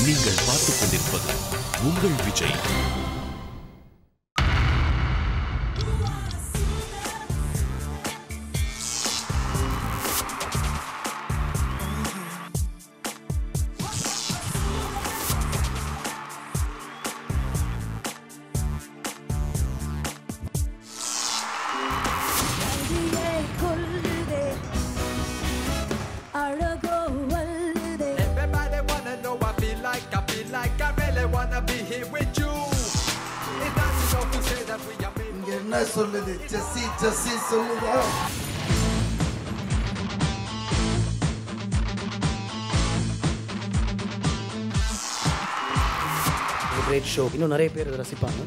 நீங்கள் பார்த்துக் கொண்டிருப்பது உங்கள் விஜய் அடியே கொல்லுதே அழகோ வல்லுதே Everybody wanna know I feel like, I feel like I really wanna be here with you. It doesn't know who say that we are made இங்க என்ன சொல்லுது ஜெஸ்ஸி ஜெஸ்ஸி சொல்லுதா கிரேட் ஷோ இன்னும் நிறைய பேர் இதை ரசிப்பாங்க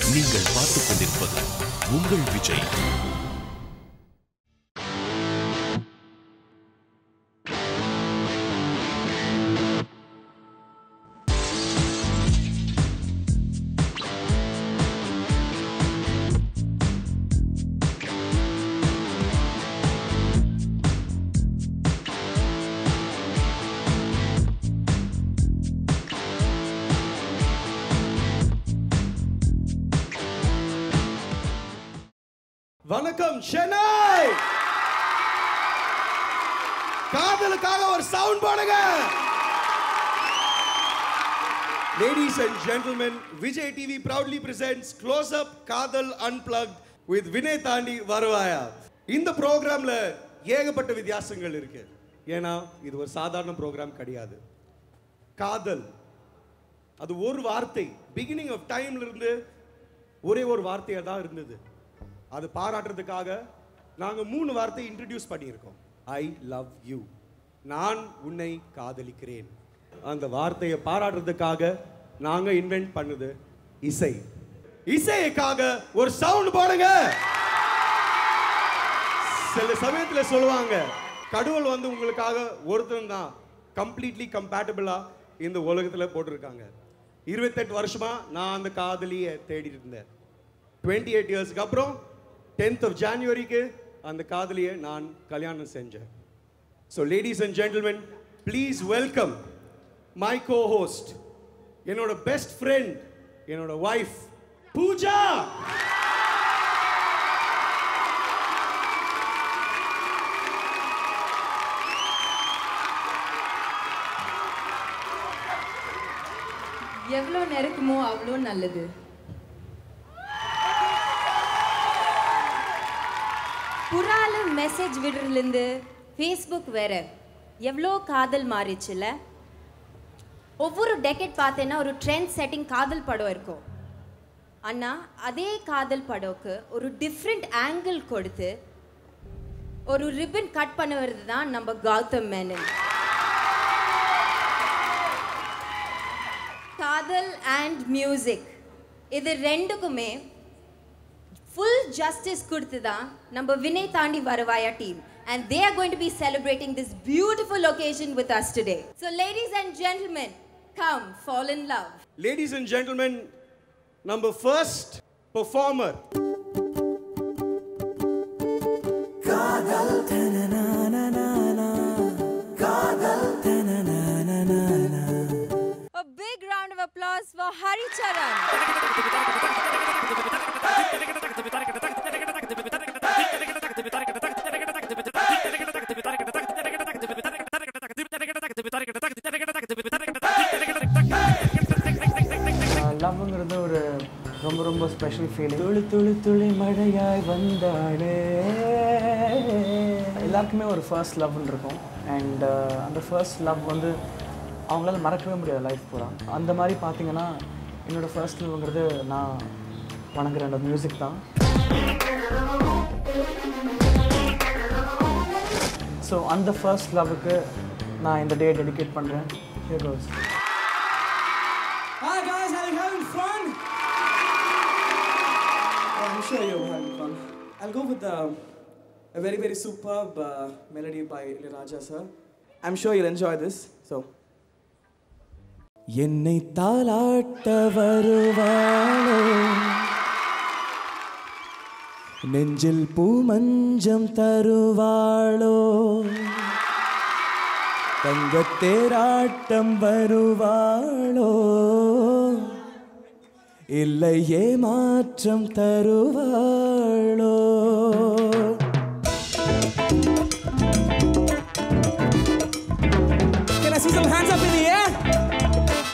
நீங்கள் பார்த்துக் கொண்டிருப்பது உங்கள் விஜய் வணக்கம் சென்னை காதலுக்காக ஒரு சவுண்ட் போடுங்க ladies and gentlemen Vijay TV proudly presents close up காதல் அன்பிளக்ட் வித் வினய் தாண்டி வருவாயா இந்த ப்ரோக்ராம்ல ஏகப்பட்ட வித்தியாசங்கள் இருக்கு ஏன்னா இது ஒரு சாதாரண ப்ரோக்ராம் கிடையாது காதல் அது ஒரு வார்த்தை பிகினிங் ஆஃப் டைம்ல இருந்து ஒரே ஒரு வார்த்தையா தான் இருந்தது அது பாராட்டுறதுக்காக நாங்க மூணு வார்த்தை இன்ட்ரடியூஸ் பண்ணியிருக்கோம் ஐ லவ் யூ நான் உன்னை காதலிக்கிறேன் அந்த வார்த்தையை பாராட்டுறதுக்காக நாங்க இன்வென்ட் பண்ணுது இசை இசைக்காக ஒரு சவுண்ட் போடுங்க சில சமயத்துல சொல்லுவாங்க கடவுள் வந்து உங்களுக்காக ஒருத்தன் தான் கம்ப்ளீட்லி கம்பேட்டபிளா இந்த உலகத்துல போட்டிருக்காங்க இருபத்தெட்டு வருஷமா நான் அந்த காதலியை தேடிட்டு இருந்தேன் டுவெண்ட்டி எயிட் இயர்ஸ்க்கு அப்புறம் டென்த் ஆஃப் ஜான்வரிக்கு அந்த காதலியை நான் கல்யாணம் செஞ்சேன் so ladies and gentlemen please welcome my co host என்னோட பெஸ்ட் ஃப்ரெண்ட் என்னோட ஒய்ஃப் பூஜா எவ்வளோ நெருக்கமோ அவ்வளோ நல்லது புறால மெசேஜ் விடுறதுலேருந்து ஃபேஸ்புக் வேற எவ்வளோ காதல் மாறிச்சுல ஒவ்வொரு டெக்கெட் பார்த்தேன்னா ஒரு ட்ரெண்ட் செட்டிங் காதல் படம் இருக்கும் ஆனால் அதே காதல் படம்க்கு ஒரு டிஃப்ரெண்ட் ஆங்கிள் கொடுத்து ஒரு ரிப்பன் கட் பண்ணுவது தான் நம்ம கௌதம் மேனன் காதல் அண்ட் மியூசிக் இது ரெண்டுக்குமே ஃபுல் ஜஸ்டிஸ் கொடுத்து தான் நம்ம வினய் தாண்டி வருவாயா team and they are going to be celebrating this beautiful occasion with us today. So ladies and gentlemen, come fall in love. Ladies and gentlemen நம்ம first performer A big round of applause for Hari Charan. லவ்ங்கிறது ஒரு ரொம்ப ரொம்ப special feeling துளி துளி துளி மழையாய் வந்தாளே எல்லாருக்குமே ஒரு ஃபர்ஸ்ட் லவ்னு இருக்கும் அண்ட் அந்த ஃபர்ஸ்ட் லவ் வந்து அவங்களால மறக்கவே முடியாது லைஃப் பூரா அந்த மாதிரி பார்த்தீங்கன்னா என்னோடய ஃபர்ஸ்ட் லவ்ங்கிறது நான் வணங்குற அந்த மியூசிக் தான் ஸோ அந்த ஃபர்ஸ்ட் லவ்வுக்கு நான் இந்த டே டெடிகேட் பண்ணுறேன் here goes Hi guys, are you having fun? Oh, I'm sure you're having fun. I'll go with uh, a very very superb uh, melody by Ilayaraja sir. I'm sure you'll enjoy this. So. என்னை தாளாட்ட வருவாளோ நெஞ்சில் பூமஞ்சம் தருவாளோ தங்கத்தேராட்டம் வருவாளோ இல்லையே மாற்றம் தருவாளோ Can I see some hands up in the air?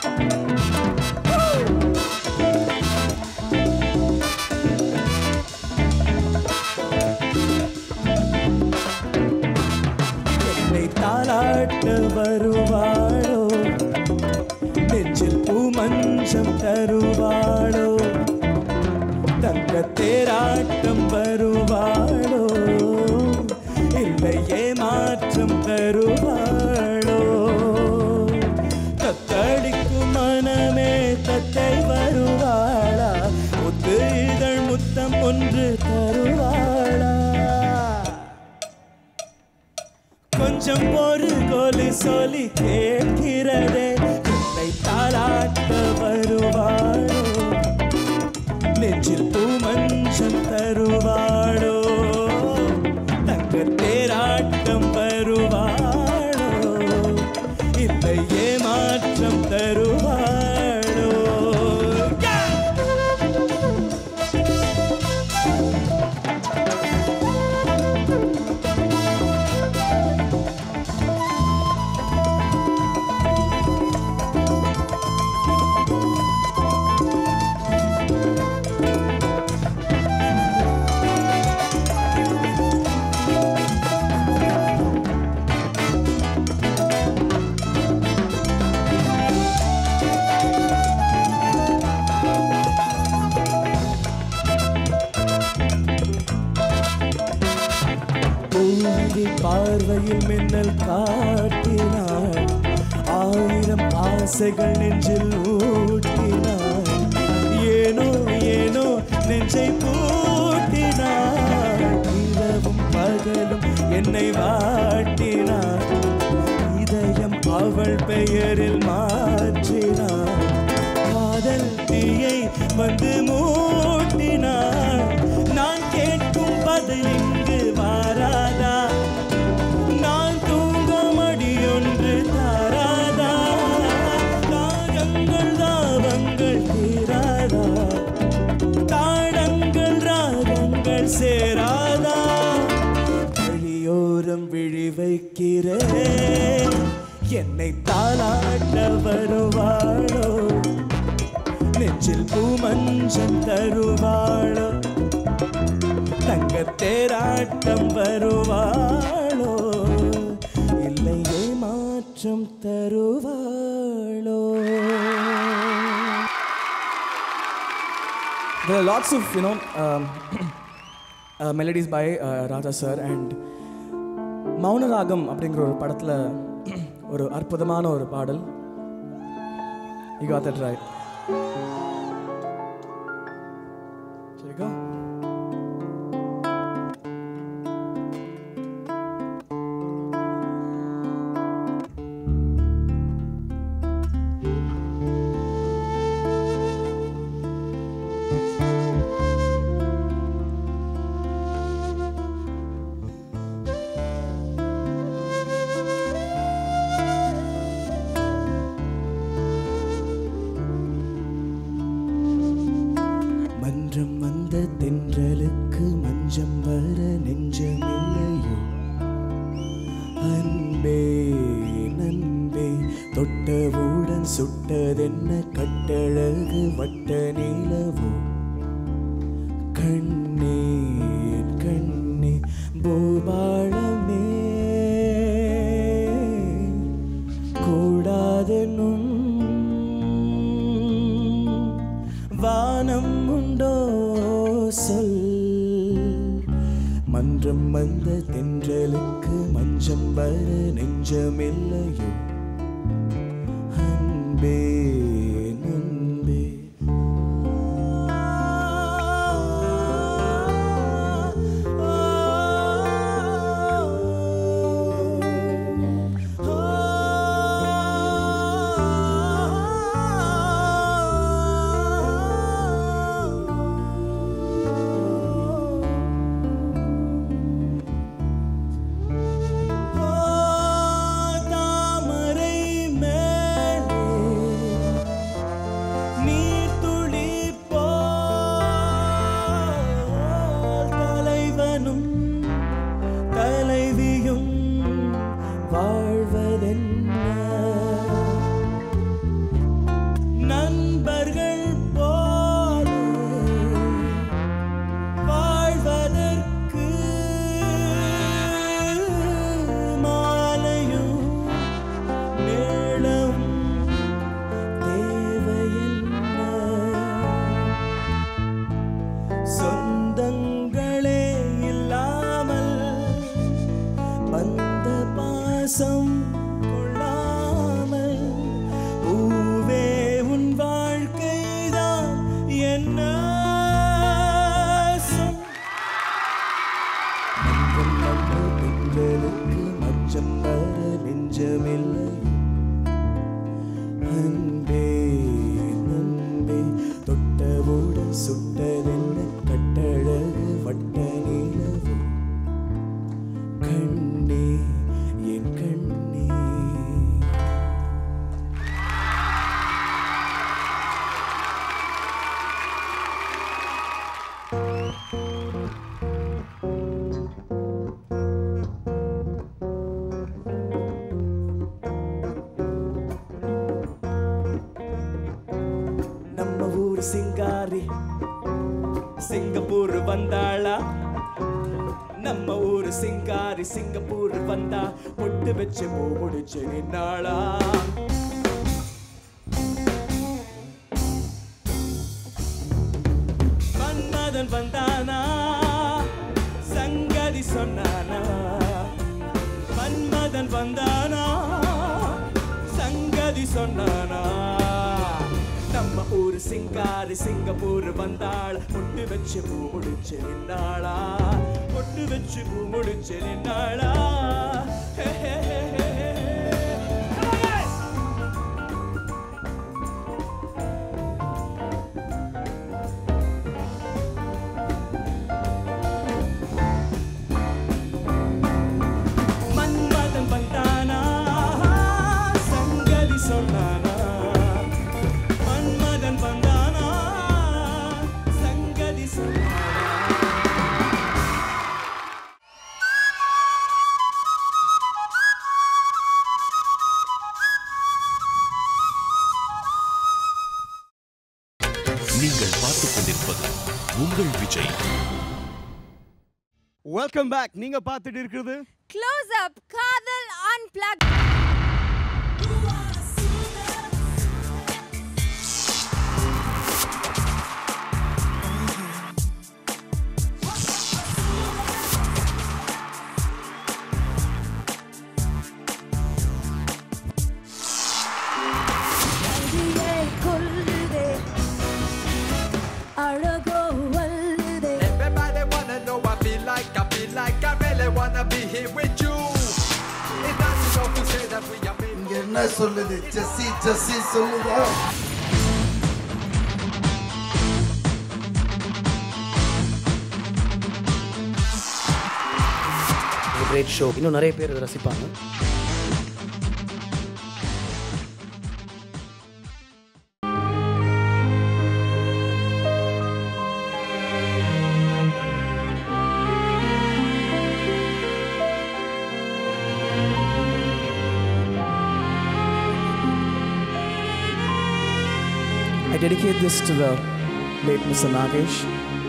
என்னை தாளாட்ட வருவாளோ நெஞ்சில் பூமஞ்சம் தருவாளோ தங்க தேராட்டம் வருவாளோ இல்லையே மாற்றம் தருவாளோ தத்தளிக்கும் மனமே தத்தை வருவாளா ஒத்து ஒன்று தருவாளா கொஞ்சம் ஒரு கோலி சொல்லி கேட்கிறதே என்னை தாளாட்ட வருவாளோ நெஞ்சில் பூமஞ்சம் தருவாளோ தங்க தேராட்டம் வருவாளோ இல்லை ஏமாற்றம் தருவாளோ பூவிழி பார்வையில் மின்னல் காட்டினாள் ஆயிரம் ஆசைகள் நெஞ்சில் ஊட்டினாள் ஏனோ ஏனோ நெஞ்சை பூட்டினாள் இரவும் பகலும் என்னை வாட்டினாள் இதயம் அவள் பெயரில் மாற்றினாள் காதல் தீயை வந்து மூட்டினாள் நான் கேட்கும் பதில் இங்கு வாராதா நான் தூங்க மடியொன்று தாராதா தாகங்கள் தாவங்கள் தீராதா தாளங்கள் ராகங்கள் சேராதா வழியோரம் விழி வைக்கிறேன் என்னை தாளாட்ட வருவாளோ நெஞ்சில் பூமஞ்சம் தருவாளோ தங்க தேராட்டம் வருவாளோ இல்லை ஏமாற்றம் தருவாளோ There are lots of, you know, um, uh, melodies by uh, Raja sir and Mouna Ragam அப்படிங்கிற ஒரு படத்தில் ஒரு அற்புதமான ஒரு பாடல் You got that right. There you go. மன்றம் வந்த தென்றலுக்கு மஞ்சம் வர நெஞ்சமில்லையோ அன்பே நன்பே தொட்டவுடன் சுட்டதென்ன கட்டழகு வட்ட நிலவோ கண்ணே கண்ணே பூபாளமே கூடாதெனும் வானம் உண்டோ சொல் மன்றம் வந்த தென்றலுக்கு மஞ்சம் வர நெஞ்சமில்லையோ அன்பே நன்பே தாமரை வந்ததென்ன கட்டழகு வட்ட நிலவு கண்ணே என் கண்ணே நம்ம ஊர் சிங்காரி சிங்கப்பூர் வந்தாளா நம்ம ஊர் சிங்காரி சிங்கப்பூர் வந்தா பொட்டு வச்சு பூ முடிச்சு நின்னாளா மன்மதன் வந்தானா சங்கதி சொன்னானா மன்மதன் வந்தானா சங்கதி சொன்னானா நம்ம ஊர் சிங்காரி சிங்கப்பூர் வந்தாள் பொட்டு வச்சு பூ முடிச்சு நின்னாளா பொட்டு வச்சு பூ முடிச்சு நின்னாளா ஹே, ஹே, ஹே, ஹே, ஹே. Come on, guys! மன்மதன் வந்தானா சங்கதி சொன்னானா மன்மதன் வந்தானா சங்கதி சொன்னானா நீங்கள் பார்த்துக் கொண்டிருப்பது உங்கள் விஜய் வெல்கம் பேக் நீங்க பார்த்துட்டு இருக்கிறது Close up, Kadal Unplugged. Everybody wanna know I feel like, I feel like I really wanna be here with you. It's not enough to say that we are made இங்க என்ன சொல்லுது ஜெஸ்ஸி ஜெஸ்ஸி சொல்லுதா great show இன்னும் நிறைய பேர் இதை ரசிப்பாங்க I dedicate this to the late Mr. Nagesh.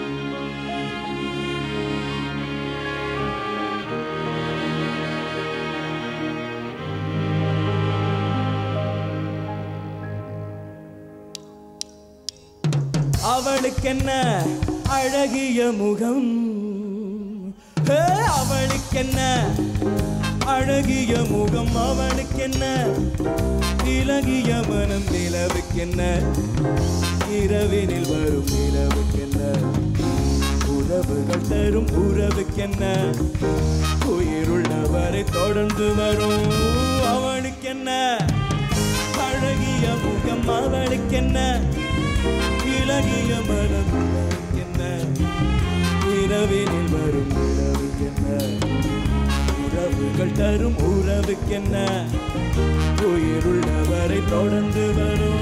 அவளுக்கென்ன அழகிய முகம் ஹே, அவளுக்கென்ன அழகிய முகம் அவளுக்கென்ன இலகிய மனம் நிலவுக்கென்ன இரவினில் வரும் நிலவுக்கென்ன உறவுகள் தரும் உறவுக்கென்ன உயிருள்ளவரை தொடர்ந்து வரும் அவளுக்கென்ன அழகிய முகம் அவளுக்கென்ன இலகிய மனம் என்ன இரவினில் வரும் உறவுக்கென்ன உறவுகள் தரும் உறவுக்கென்ன உயிருள்ளவரை தொடர்ந்து வரும்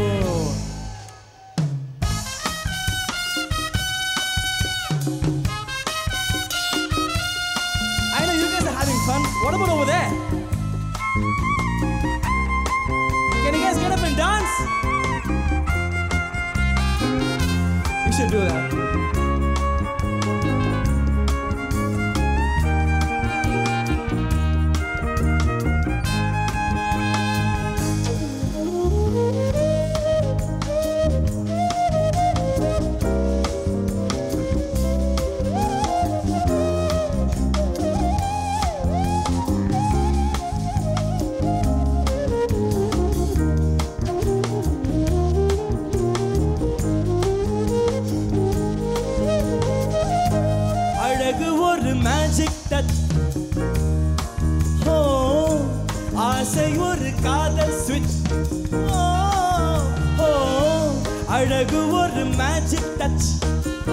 I know you guys are having fun. What about over there? Can you guys get up and dance? You should do that. அழகு ஒரு மேஜிக் டச் ஓ ஆசை ஒரு காதல் சுவிட்ச் ஓ ஓ அழகு ஒரு மேஜிக் டச்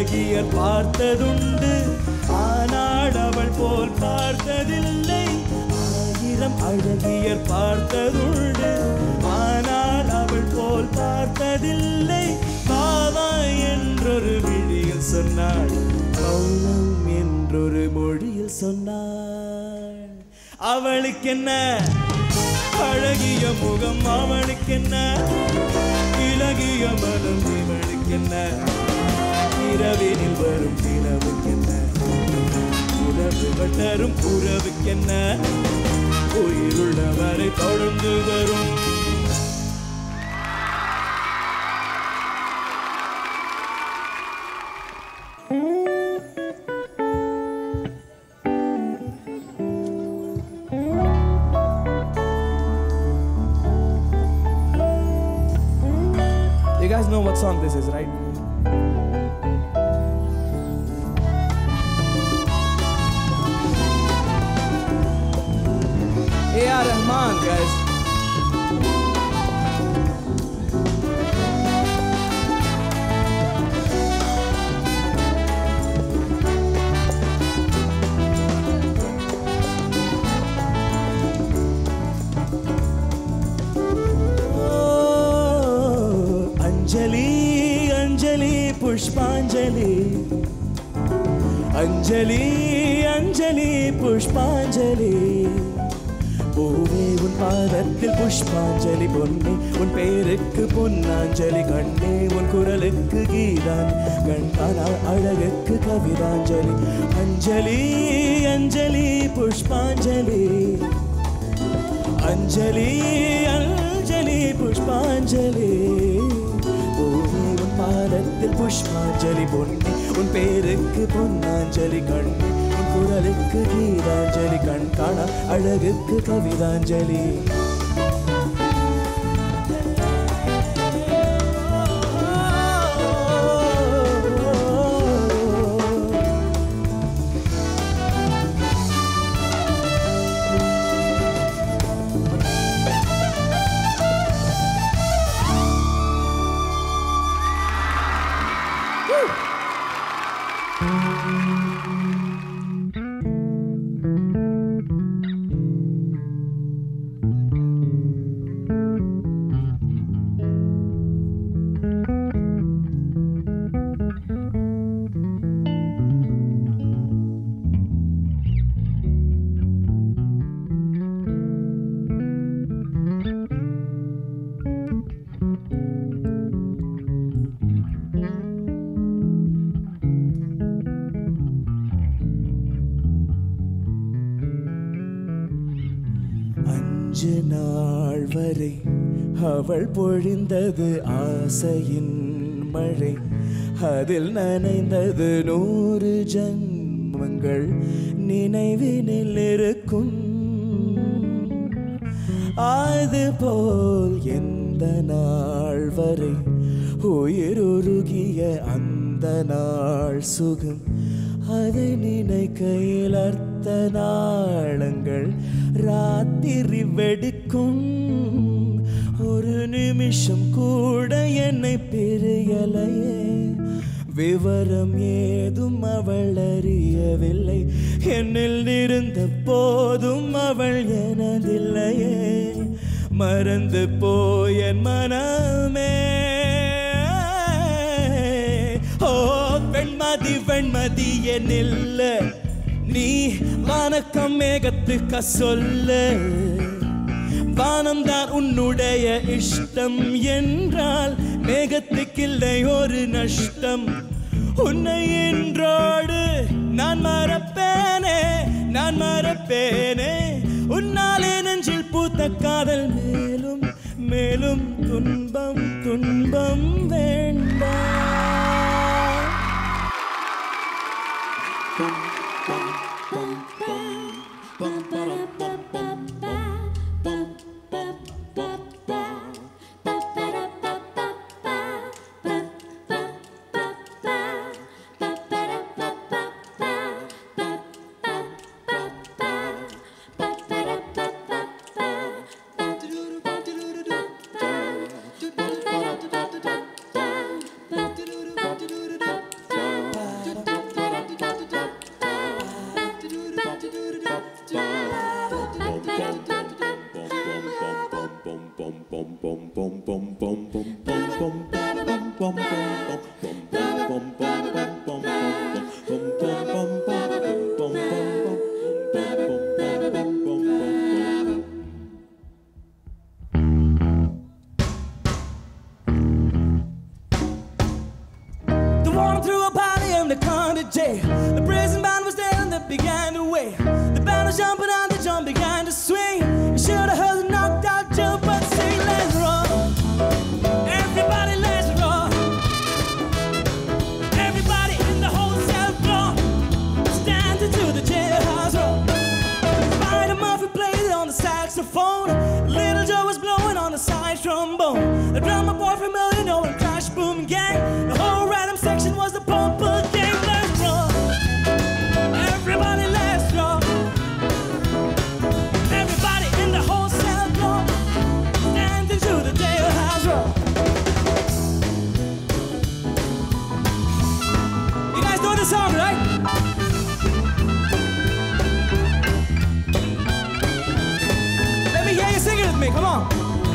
அழகியர் பார்த்ததுண்டு ஆனால் அவள் போல் பார்த்ததில்லை ஆயிரம் அழகியர் பார்த்ததுண்டு ஆனால் அவள் போல் பார்த்ததில்லை பாவா என்றொரு விழியில் சொன்னாள் மௌனம் என்றொரு மொழியில் சொன்னாள் அவளுக்கென்ன அழகிய முகம் அவளுக்கென்ன இலகிய மனம் இவளுக்கென்ன இரவினில் வரும் நிலவுக்கென்ன உறவுகள் தரும் உறவுக்கென்ன உயிருள்ளவரை தொடர்ந்து வரும் You guys know what song this is, right? A.R. Rahman, guys. அஞ்சலி அஞ்சலி புஷ்பாஞ்சலி அஞ்சலி அஞ்சலி புஷ்பாஞ்சலி பூவே உன் பாதத்தில் புஷ்பாஞ்சலி பொன்னே உன் பேருக்கு பொன்னாஞ்சலி கண்ணே உன் குரலுக்கு கீதான் கண்காணா அழகுக்கு கவிதாஞ்சலி அஞ்சலி அஞ்சலி புஷ்பாஞ்சலி அஞ்சலி அஞ்சலி புஷ்பாஞ்சலி பூமி உன் பாதத்தில் புஷ்பாஞ்சலி பொன்னி உன் பேருக்கு பொன்னாஞ்சலி கண்ணி உன் குரலுக்கு கீதாஞ்சலி கண் காண அழகுக்கு கவிதாஞ்சலி அஞ்சு நாள் வரை அவள் பொழிந்தது ஆசையின் மழை அதில் நனைந்தது நூறு ஜன்மங்கள் நினைவினில் இருக்கும் அதுபோல் எந்த நாள் வரை உயிருருகிய அந்த நாள் சுகம் அதை நினைக்கையில் அர்த்த நாளங்கள் ராத்திரி வெடிக்கும் ஒரு நிமிஷம் கூட என்னை பிரியலையே விவரம் ஏதும் அவள் அறியவில்லை என்னில் இருந்த போதும் அவள் எனதில்லையே மறந்து போய் என் மனமே ஓ வெண்மதி வெண்மதி என்னில்ல நீ வணக்கம் மேகத்துக்க சொல்லு வானம்தான் உன்னுடைய இஷ்டம் என்றால் மேகத்துக்கில்லை ஒரு நஷ்டம் உன்னை இன்றோடு நான் மறப்பேனே நான் மறப்பேனே உன்னாலே நெஞ்சில் பூத்த காதல் மேலும் மேலும் துன்பம் துன்பம் வேண்டாம் Ba-ba-da-ba-ba-ba The one threw a party in the county jail. The prison band was there and they began to wail. The band was jumping and the drum began to swing. You should have heard the knocked out jump, but sing, let's roll. Everybody, let's roll. Everybody in the whole cell block standing to the jailhouse roll. Spider Murphy played on the saxophone. Little Joe was blowing on the side trombone. The drummer boy from Illinois and Crash Boom Gang. The whole rhythm section was the Pumper Gang. Let's roll. Everybody, let's roll. Everybody in the whole cell block standing to the jailhouse roll. You guys know the song, right? Let me hear you sing it with me. Come on.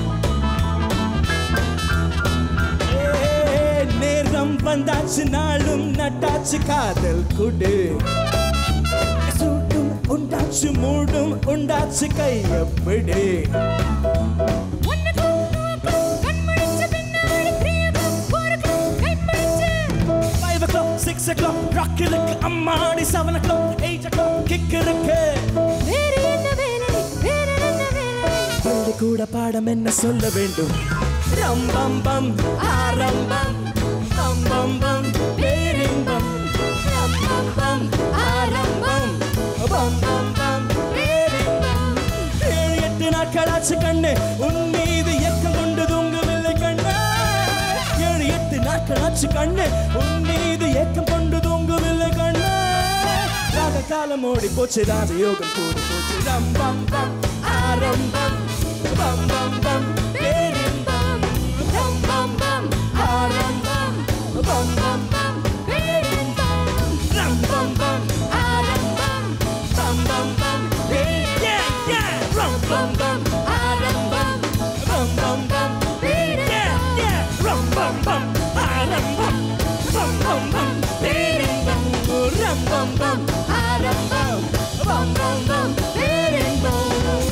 ஏ, நேரம் வந்தாச்சு நாளும் நட்டாச்சு காதல் குடு சூடும் உண்டாச்சு மூடும் உண்டாச்சு கையப்பிடு five o'clock six o'clock rock இருக்கு அம்மாடி seven o'clock eight o'clock kick இருக்கு பள்ளி கூட பாடம் என்ன சொல்ல வேண்டும் ரம் பம் பம் ஆரம்பம் பம் பம் பம் பேரின்பம் ரம் பம் பம் ஆரம்பம் பம் பம் பம் பேரின்பம் ஏழு எட்டு நாட்களாச்சு கண்ணு உன் மீது எக்கம் கொண்டு தூங்கவில்லை கண்ணு ஏழு எட்டு நாட்களாச்சு கண்ணு உன் மீது ஏக்கம் கொண்டு தூங்கவில்லை கண்ணு ராக காலம் ஓடி போச்சு ராஜயோகம் கூடி போச்சு ரம் பம் பம் ஆரம்பம் பம் பம் பம் பேரின்பம் பம் பம் பம் ஆரம்பம் பம் பம் பம் பேரின்பம் ரம் பம் பம் ஆரம்பம் பம் பம் பம் yeah yeah ரம் பம் பம் ஆரம்பம் பம் பம் பம் yeah yeah ரம் பம் பம் ஆரம்பம் பம் பம் பம் பேரின்பம் ரம் பம் பம் ஆரம்பம் பம் பம் பம் பேரின்பம்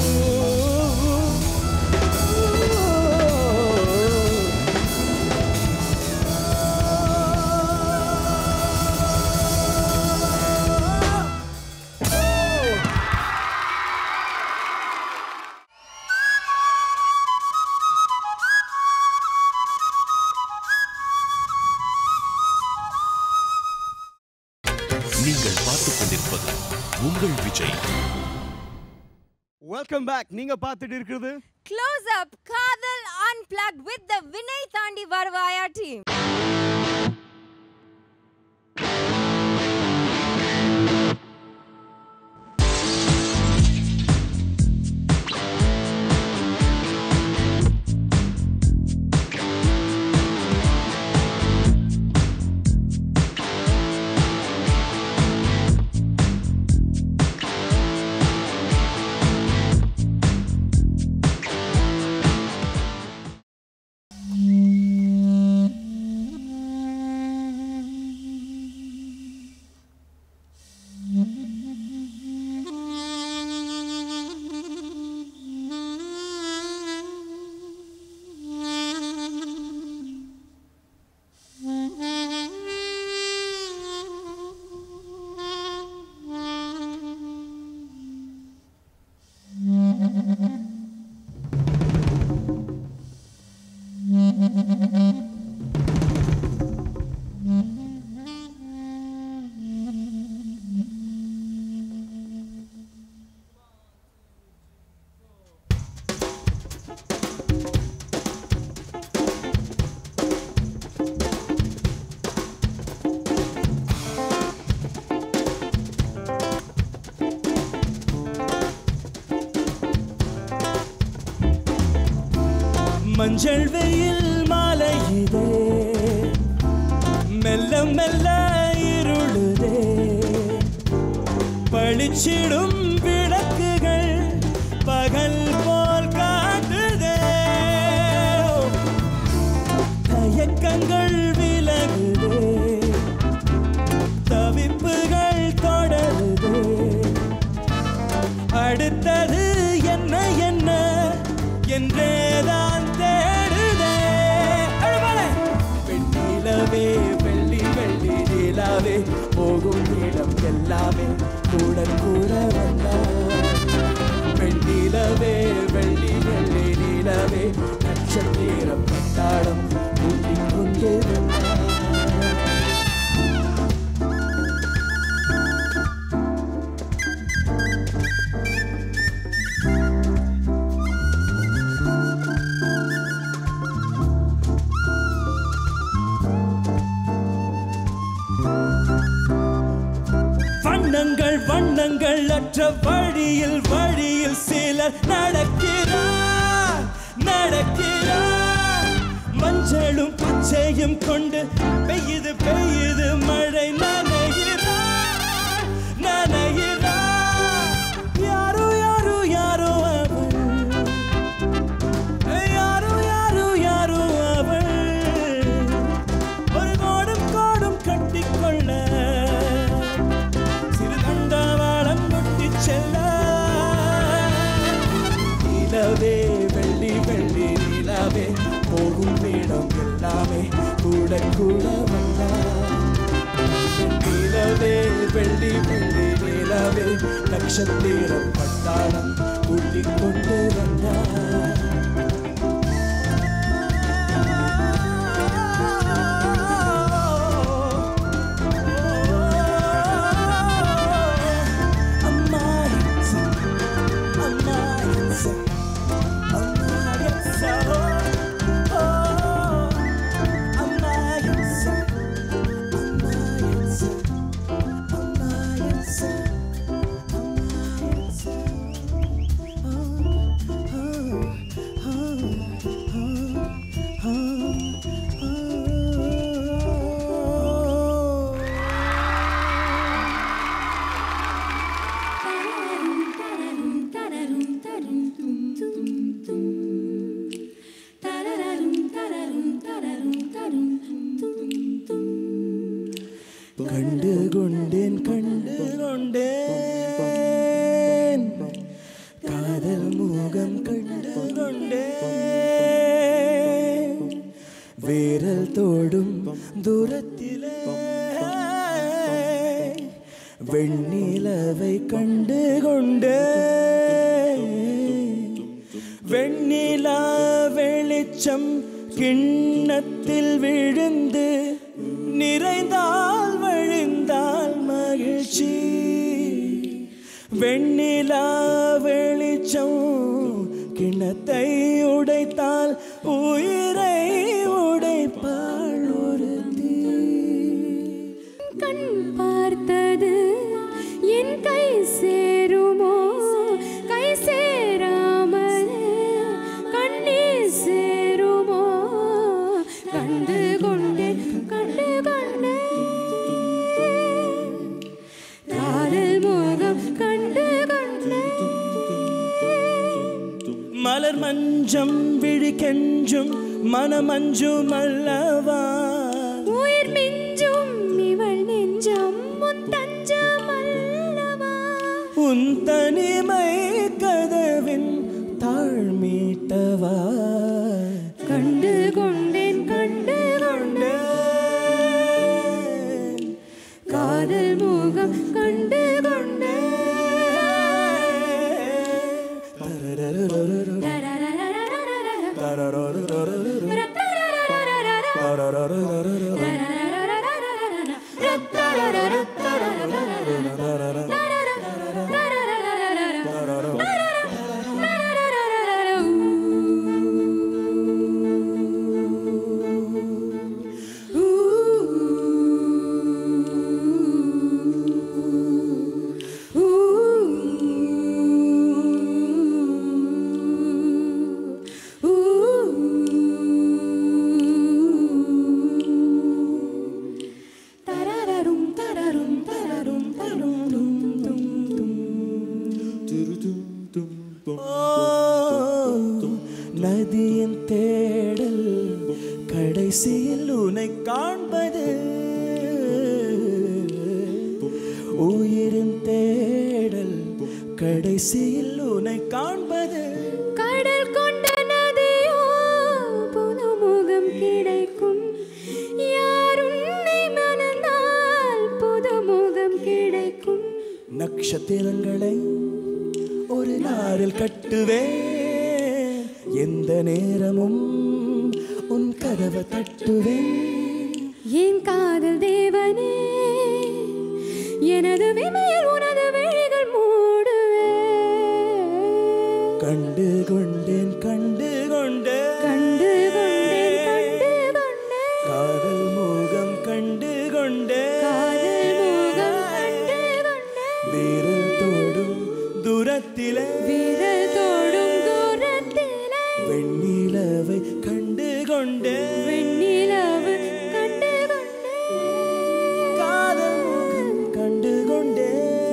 நீங்கள் பார்த்துக் கொண்டிருப்பது உங்கள் விஜய் வெல்கம் பேக் நீங்க பார்த்துட்டு இருக்கிறது Close up Kadal Unplugged with the Vinay Thandi Varvaya team. மஞ்சள் வெயில் மாலை இதே மெல்ல மெல்ல இருளுதே பளிச்சிடும் விளக்குகள் பகல் போல் காட்டுதே என்றேதான் தேடுதே எழுமலை வெண்ணிலவே வெள்ளி வெள்ளி நிலாவே போகும் இடம் எல்லாமே கூட கூட வந்தார் வெண்ணிலவே வெள்ளி வெள்ளி நிலவே நட்சத்திரம் பட்டாளம் கூட்டிக் கொண்டு வந்தார் வண்ணங்கள் வண்ணங்கள் அற்ற வழியில் வழியில் சிலர் நடக்கிறார் நடக்கிறார் மஞ்சளும் பச்சையும் கொண்டு பெய்யுது பெய்யுது மழை நனைகிறார் நனைகிறார் யாரோ யாரோ யாரோ அவள் யாரோ யாரோ யாரோ அவள் ஒரு கோடும் கோடும் கட்டிக்கொள்ள சிறு தண்டவாளம் கொட்டி செல்ல நிலவே வெள்ளி வெள்ளி நிலவே போகும் இடம் எல்லாமே கூட கூட வந்தா நிலவே வெள்ளி வெள்ளி நிலவே நட்சத்திரம் பட்டாளம் கூட்டிக் கொண்டு வந்தார் கண்டு கொண்டேன் கண்டு கொண்டேன் காதல் முகம் கண்டு கொண்டேன் வீரல் தோடும் தூரத்திலே வெண்ணிலவை கண்டு கொண்டேன் வெண்ணிலா வெளிச்சம் கிண்ணத்தில் விழுந்து நிறைந்தால் வழிந்தால் மகிழ்ச்சி வெண்ணிலா வெளிச்சம் கிண்ணத்தை உடைத்தால் உயிரை உடைப்பாள் ஒரு கண் பார்த்தது என் கை சேருமோ கை சேராமல் கண்ணீர் சேருமோ கண்டு கொண்டேன் கண்டு கொண்டேன் காதல் மோகம் கண்டு கொண்டேன் மலர் மஞ்சம் விழி கெஞ்சும் மனமஞ்சும் அல்லவா உயிர் மிஞ்சும் இவள் நெஞ்சம் முன் தஞ்சம் அல்லவா உன் தனிமை கதவின் தாழ்மீட்டவா கண்டு கொண்டேன் கண்டு கொண்டேன் காதல் மோகம் கண்டு தரரும் தரரும் தரரும் தரும் நதியின் தேடல் கடைசியில் உன்னை காண்பது உயிரின் தேடல் கடைசியில் உன்னை காண்பது கடல் கொண்ட நட்சத்திரங்களை ஒரு நாரில் கட்டுவேன் எந்த நேரமும் உன் கதவை தட்டுவேன் என் காதல் தேவனே எனது விமையில் உனது விழிகள் மூடுவே கண்டு கொண்டேன் கண்டு கொண்டேன் கண்டு கொண்டேன் கண்டு கொண்டேன் காதல் மோகம் கண்டு கொண்டேன் காதல் மோகம் கண்டு கொண்டேன் வீரல் தோடும் தூரத்திலே விரல் தோடும் தூரத்திலே வெண்ணிலவை கண்டு கொண்டேன் வெண்ணிலவு கண்டு கொண்டேன் காதல் மோகம் கண்டு கொண்டேன்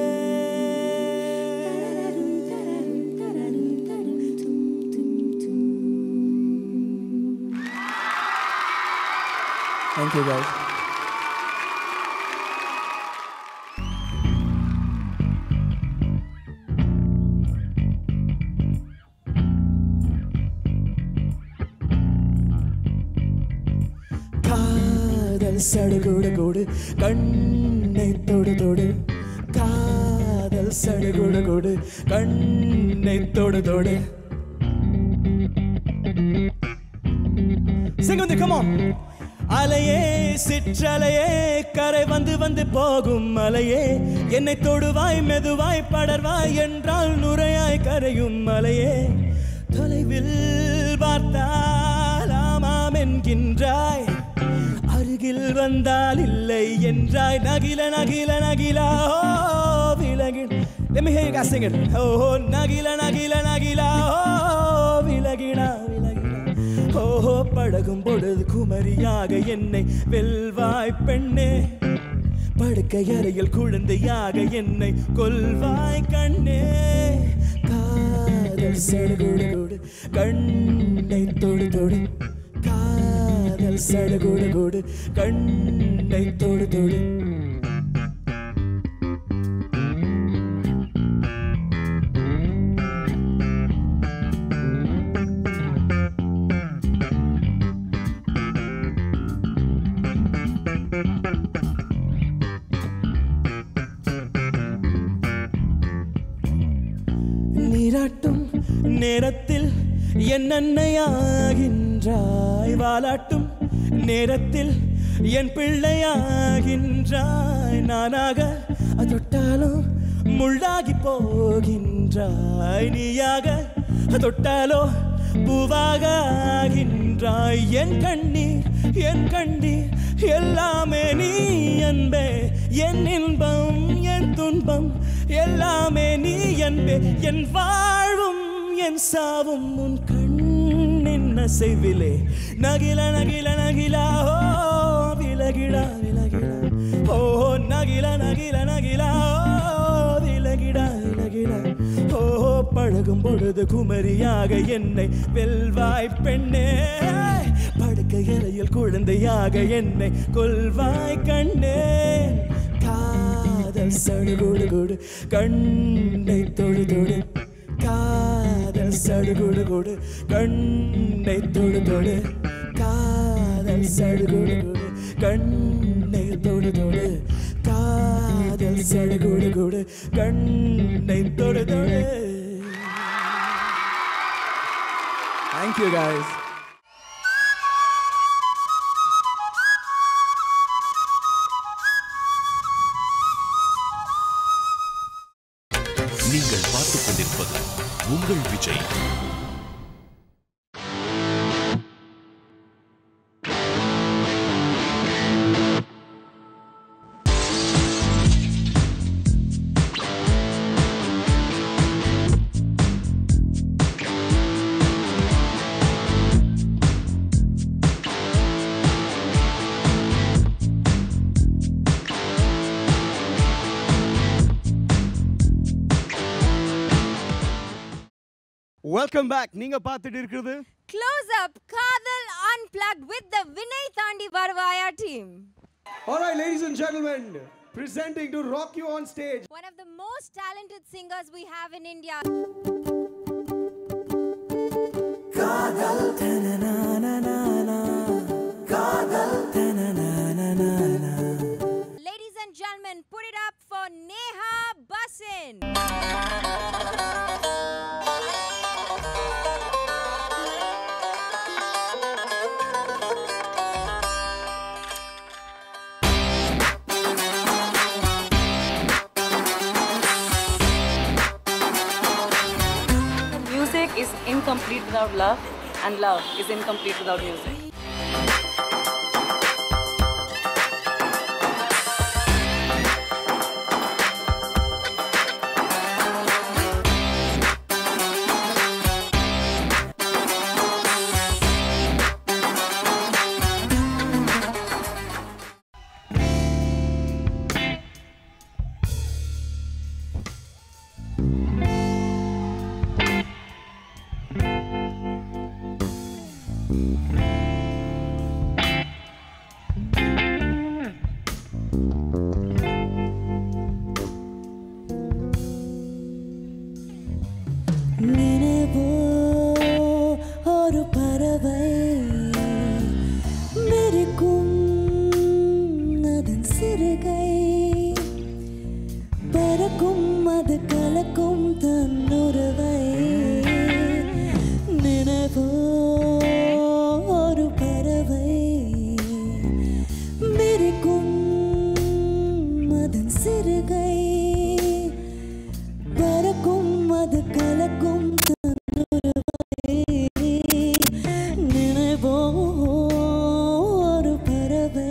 Thank you guys. காதல் சடுகுடு கூடு கண்ணை தொடு தொடு காதல் சடுகுடு கூடு கண்ணை தொடு தொடு Sing with me, come on. அலையே சிற்றலையே கரை வந்து வந்து போகும் அலையே என்னை தொடுவாய் மெதுவாய் படர்வாய் என்றால் நுரையாய் கரையும் அலையே தொலைவில் பார்த்தால் ஆமாம் என்கின்றாய் அருகில் வந்தால் இல்லை என்றாய் நகில நகில நகிலா ஓ விலகின் Let me hear you guys sing it. Oh, நகில நகில நகிலா ஓ விலகினா விலகினா ஓஹோ பழகும் பொழுது குமரியாக என்னை வெல்வாய் பெண்ணே படுக்கை அறையில் குழந்தையாக என்னை கொல்வாய் கண்ணே காதல் சடுகுடு குடு கண்ணை தொடு தொடு காதல் சடுகுடு குடு கண்ணை தொடு தொடு நீராட்டும் நேரத்தில் என் அன்னையாகின்றாய் வாலாட்டும் நேரத்தில் என் பிள்ளையாகின்றாய் நானாக தொட்டாலும் முள்ளாகி போகின்றாய் நீயாக தொட்டாலோ பூவாக ஆகின்றாய் என் கண்ணீர் என் கண்ணீர் எல்லாமே நீ அன்பே என் இன்பம் என் துன்பம் எல்லாமே நீ அன்பே என் வாழ்வும் என் சாவும் உன் கண்ணின் அசைவிலே நகில நகில நகிலா ஓ விலகிடா விலகிடா ஓ நகில நகில நகிலா ஓ விலகிடா விலகிடா ஓ பழகும் பொழுது குமரியாக என்னை வெல்வாய் பெண்ணே படுக்கை அறையில் குழந்தையாக என்னை கொல்வாய் கண்ணே காதல் சடுகுடு குடு கண்ணை தொடு தொடு காதல் சடுகுடு குடு கண்ணை தொடு தொடு காதல் சடுகுடு குடு கண்ணை தொடு தொடு காதல் சடுகுடு குடு கண்ணை தொடு தொடு Thank you guys. நீங்கள் பார்த்துக் கொண்டிருப்பது உங்கள் விஜய் வெல்கம் பேக் நீங்க பார்த்துட்டு இருக்கிறது Close up Kadal Unplugged with the Vinay Thandi Varvaya team. Alright, ladies and gentlemen, presenting to rock you on stage. One of the most talented singers we have in India. Ladies and gentlemen, put it up for Neha Basin. complete without love, and love is incomplete without music. நினைவோ ஒரு பறவை மெருக்கும் அதன் சிறுகை பறக்கும் அது கலக்கும் தன்னுறவை நினைவோ ஒரு பறவை மெருக்கும் அதன் சிறுகை பறக்கும் அது கலக்கும் தன்னுறவை நினைவோ ஒரு பறவை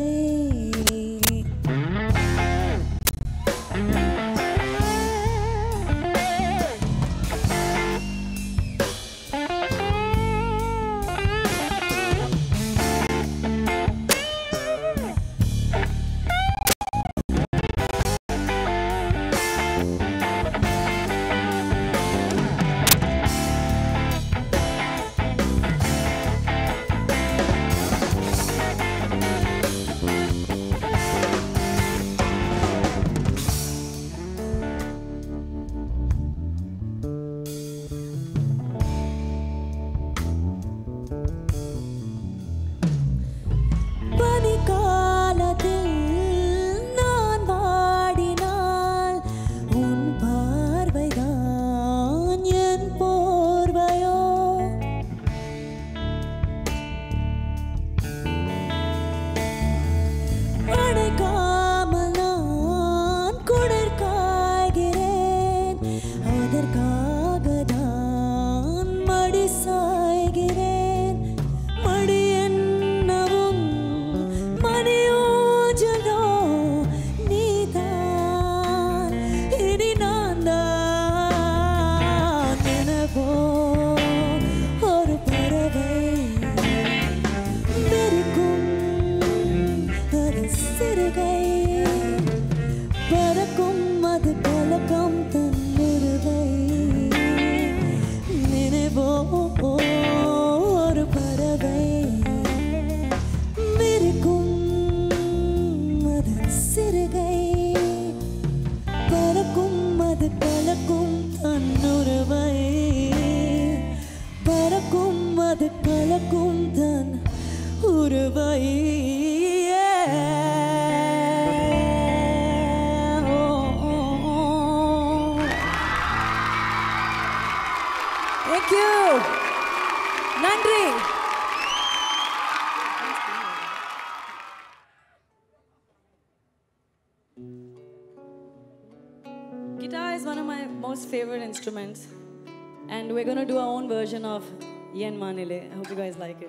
பனிக்காலத்தில் நான் வாடினால் உன் பார்வைதான் என் போர்வையோ அணைக்காமல் நான் குளிர் காய்கிறேன் அதற்காக தான் மடி சாய்கிறேன் மடி என்னவும் மணியோஜலோ நீதான் இனி நான் தான் நினைவோ ஒரு பறவை மெருக்கும் அது சிறுகை பறக்கும் அது கலக்கம் தன்னுருவை நினைவோ ஒரு பறவை மெருக்கும் அது சிறுகை பறக்கும் அது கலக்கும் தன்னுறவை பறக்கும் அது கலக்கும் தன் உறவை Thank you. நன்றி Guitar is one of my most favorite instruments, and we're gonna do our own version of Yen Manile. I hope you guys like it.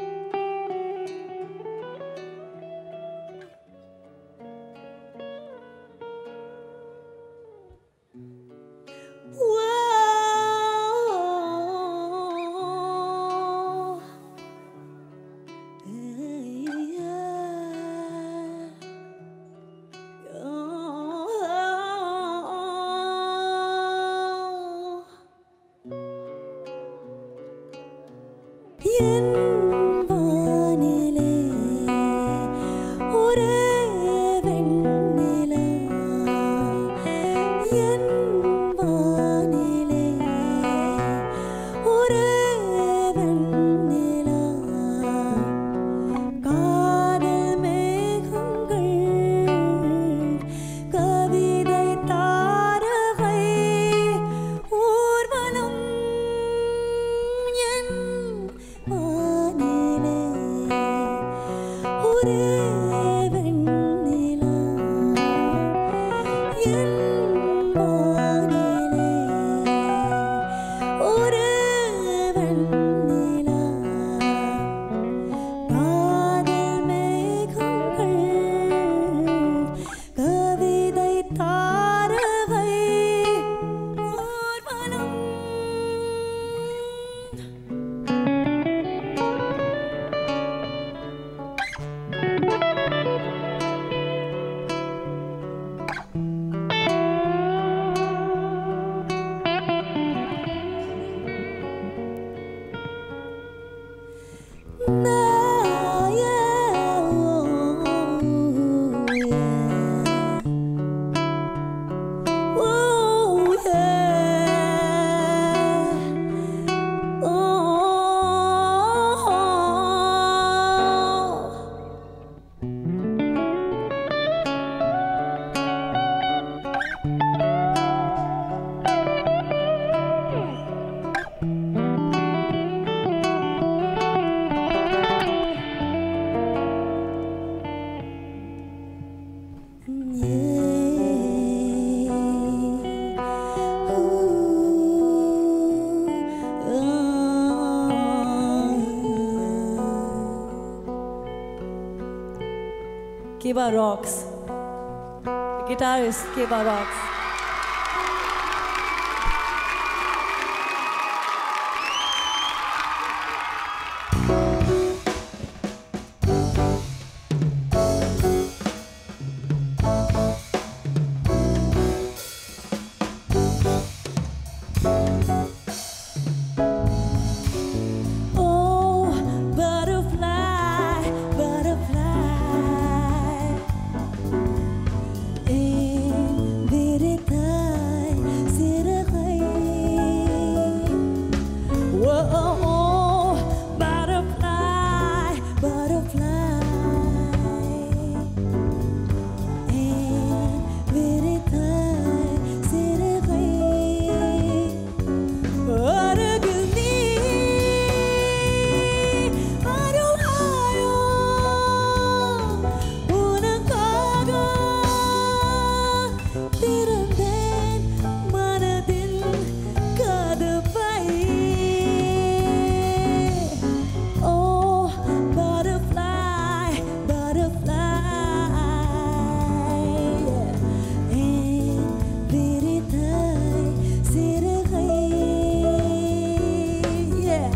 என் வானிலே ஒரே வெண்ணிலா என் வானிலே ஒரே வெண்ணிலா காதல் மேகங்கள் கவிதை தாரகை ஊர்வலம் என் Keba rocks. Guitarist Keba rocks. Oh, butterfly, butterfly. In veritai, sirakai. Whoa, butterfly, butterfly. In veritai, sirakai. Aragni, aruhayo, unakaga, tiranden manadil kadapai. Oh, butterfly, butterfly, in veritai siragai. Yeah.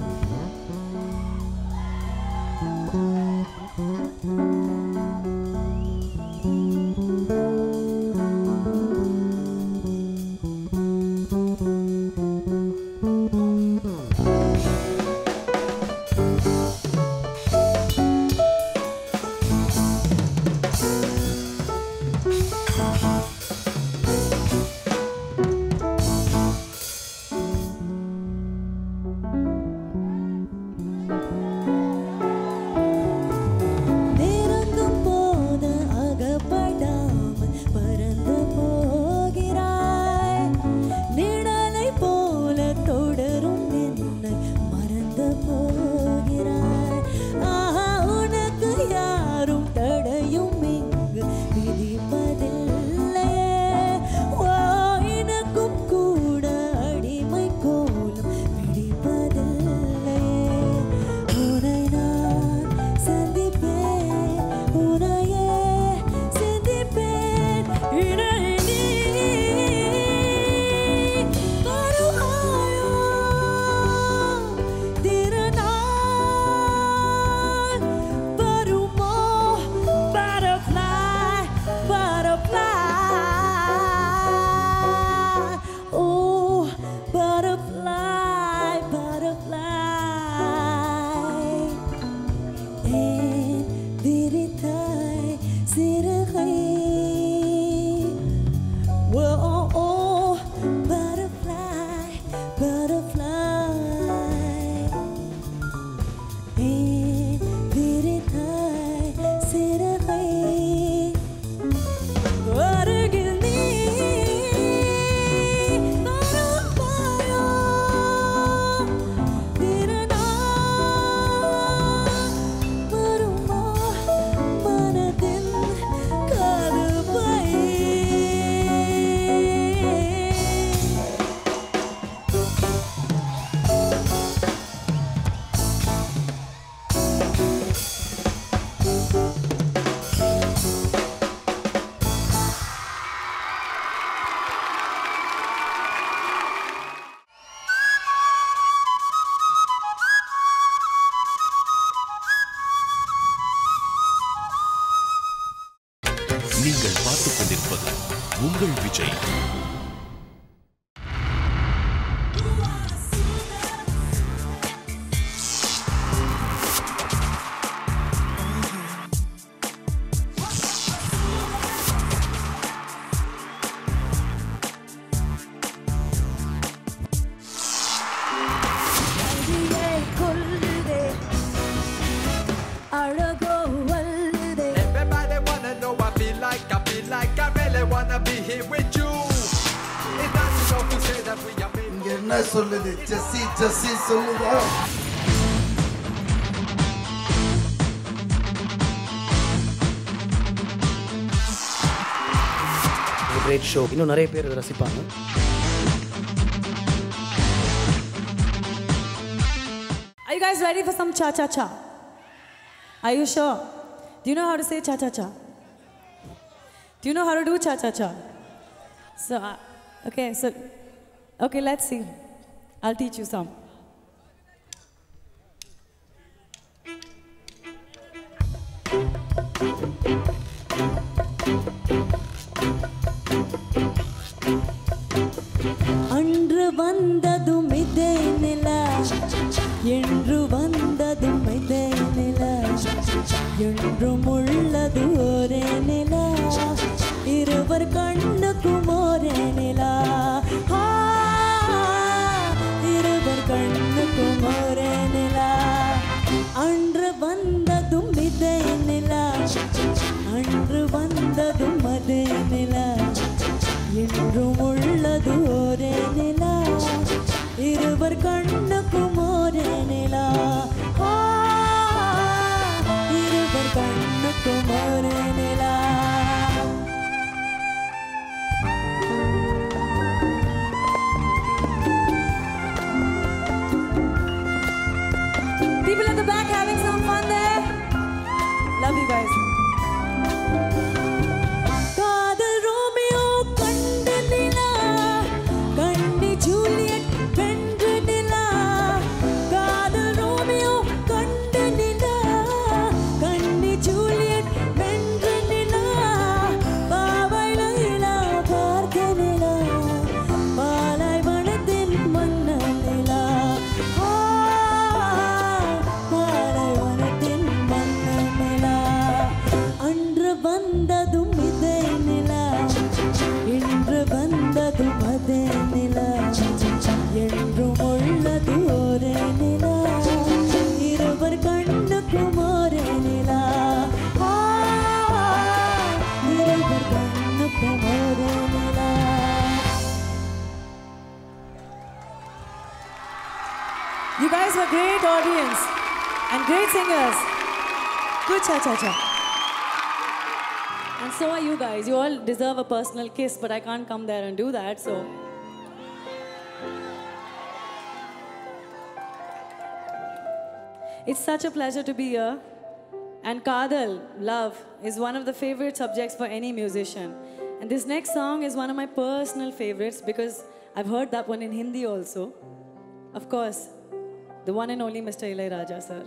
நெருங்கும் போது அகப்படாமல் பறந்து போகிறாய் நிழலை போல தொடரும் என்னை மறந்து போகிறாய் ஆஹா உனக்கு யாரும் தடையும் இங்கு விதிப்பதில்லை ஓ எனக்கும் கூட அடிமை கோலம் பிடிப்பதில்லை உன்னை நான் சந்திப்பேன் உன்னையே சிந்திப்பேன் இணை நீ வருவாயோ திருநாள் வருமோ butterfly butterfly oh butterfly butterfly en veritai siragai Whoa, oh, oh, butterfly, butterfly En veritai siragai அருகில் நீ வருவாயோ திருநாள் வருமா மனதில் கருவை நீங்கள் பார்த்துக் கொண்டிருப்பது உங்கள் விஜய் என்ன சொல்லுது ஜெஸ்ஸி ஜெஸ்ஸி சொல்லுதா கிரேட் ஷோ இன்னும் நிறைய பேர் இதை ரசிப்பாங்க Are you guys ready for some cha cha cha? Are you sure? Do you know how to say cha cha cha? Do you know how to do cha cha cha? So, uh, okay, so, okay, let's see. I'll teach you some. அன்று வந்ததும் இதே நில என்று வந்ததும் இதே நில என்றும் உள்ளது ஒரே நில இருவர் கண்ணுக்கும் ஒரே நிலா ஆ, இருவர் கண்ணுக்கும் ஒரே நிலா அன்று வந்ததும் இதே நில அன்று வந்ததும் அதே நில என்றும் உள்ளது ஒரே நிலா இருவர் கண்ணுக்கும் ஒரே நிலா ஆ, இருவர் கண்ணுக்கும் ஒரே நிலா People at the back having some fun there? Love you guys. காதல் ரோமியோ கண்டு நிலா கண்ணி ஜூலியட் வென்று நிலா காதல் ரோமியோ கண்டு நிலா கண்ணி ஜூலியட் வென்று நிலா பாவை லைலா பார்த்த நிலா பாலைவனத்தின் மன்ன நிலா ஆ, பாலைவனத்தின் மன்ன நிலா அன்று வந்ததும் இதே நிலா இன்று வந்ததும் அதே நிலா என்றும் உள்ளது ஒரே நிலா இருவர் கண்ணுக்கும் ஒரே நிலா ஆ, இருவர் கண்ணுக்கும் ஒரே நிலா You guys were great audience and great singers. Good cha cha cha. And so are you guys. You all deserve a personal kiss, but I can't come there and do that, so. It's such a pleasure to be here. And Kadal, love, is one of the favorite subjects for any musician. And this next song is one of my personal favorites because I've heard that one in Hindi also. Of course, the one and only Mr. Ilaiyaraaja, sir.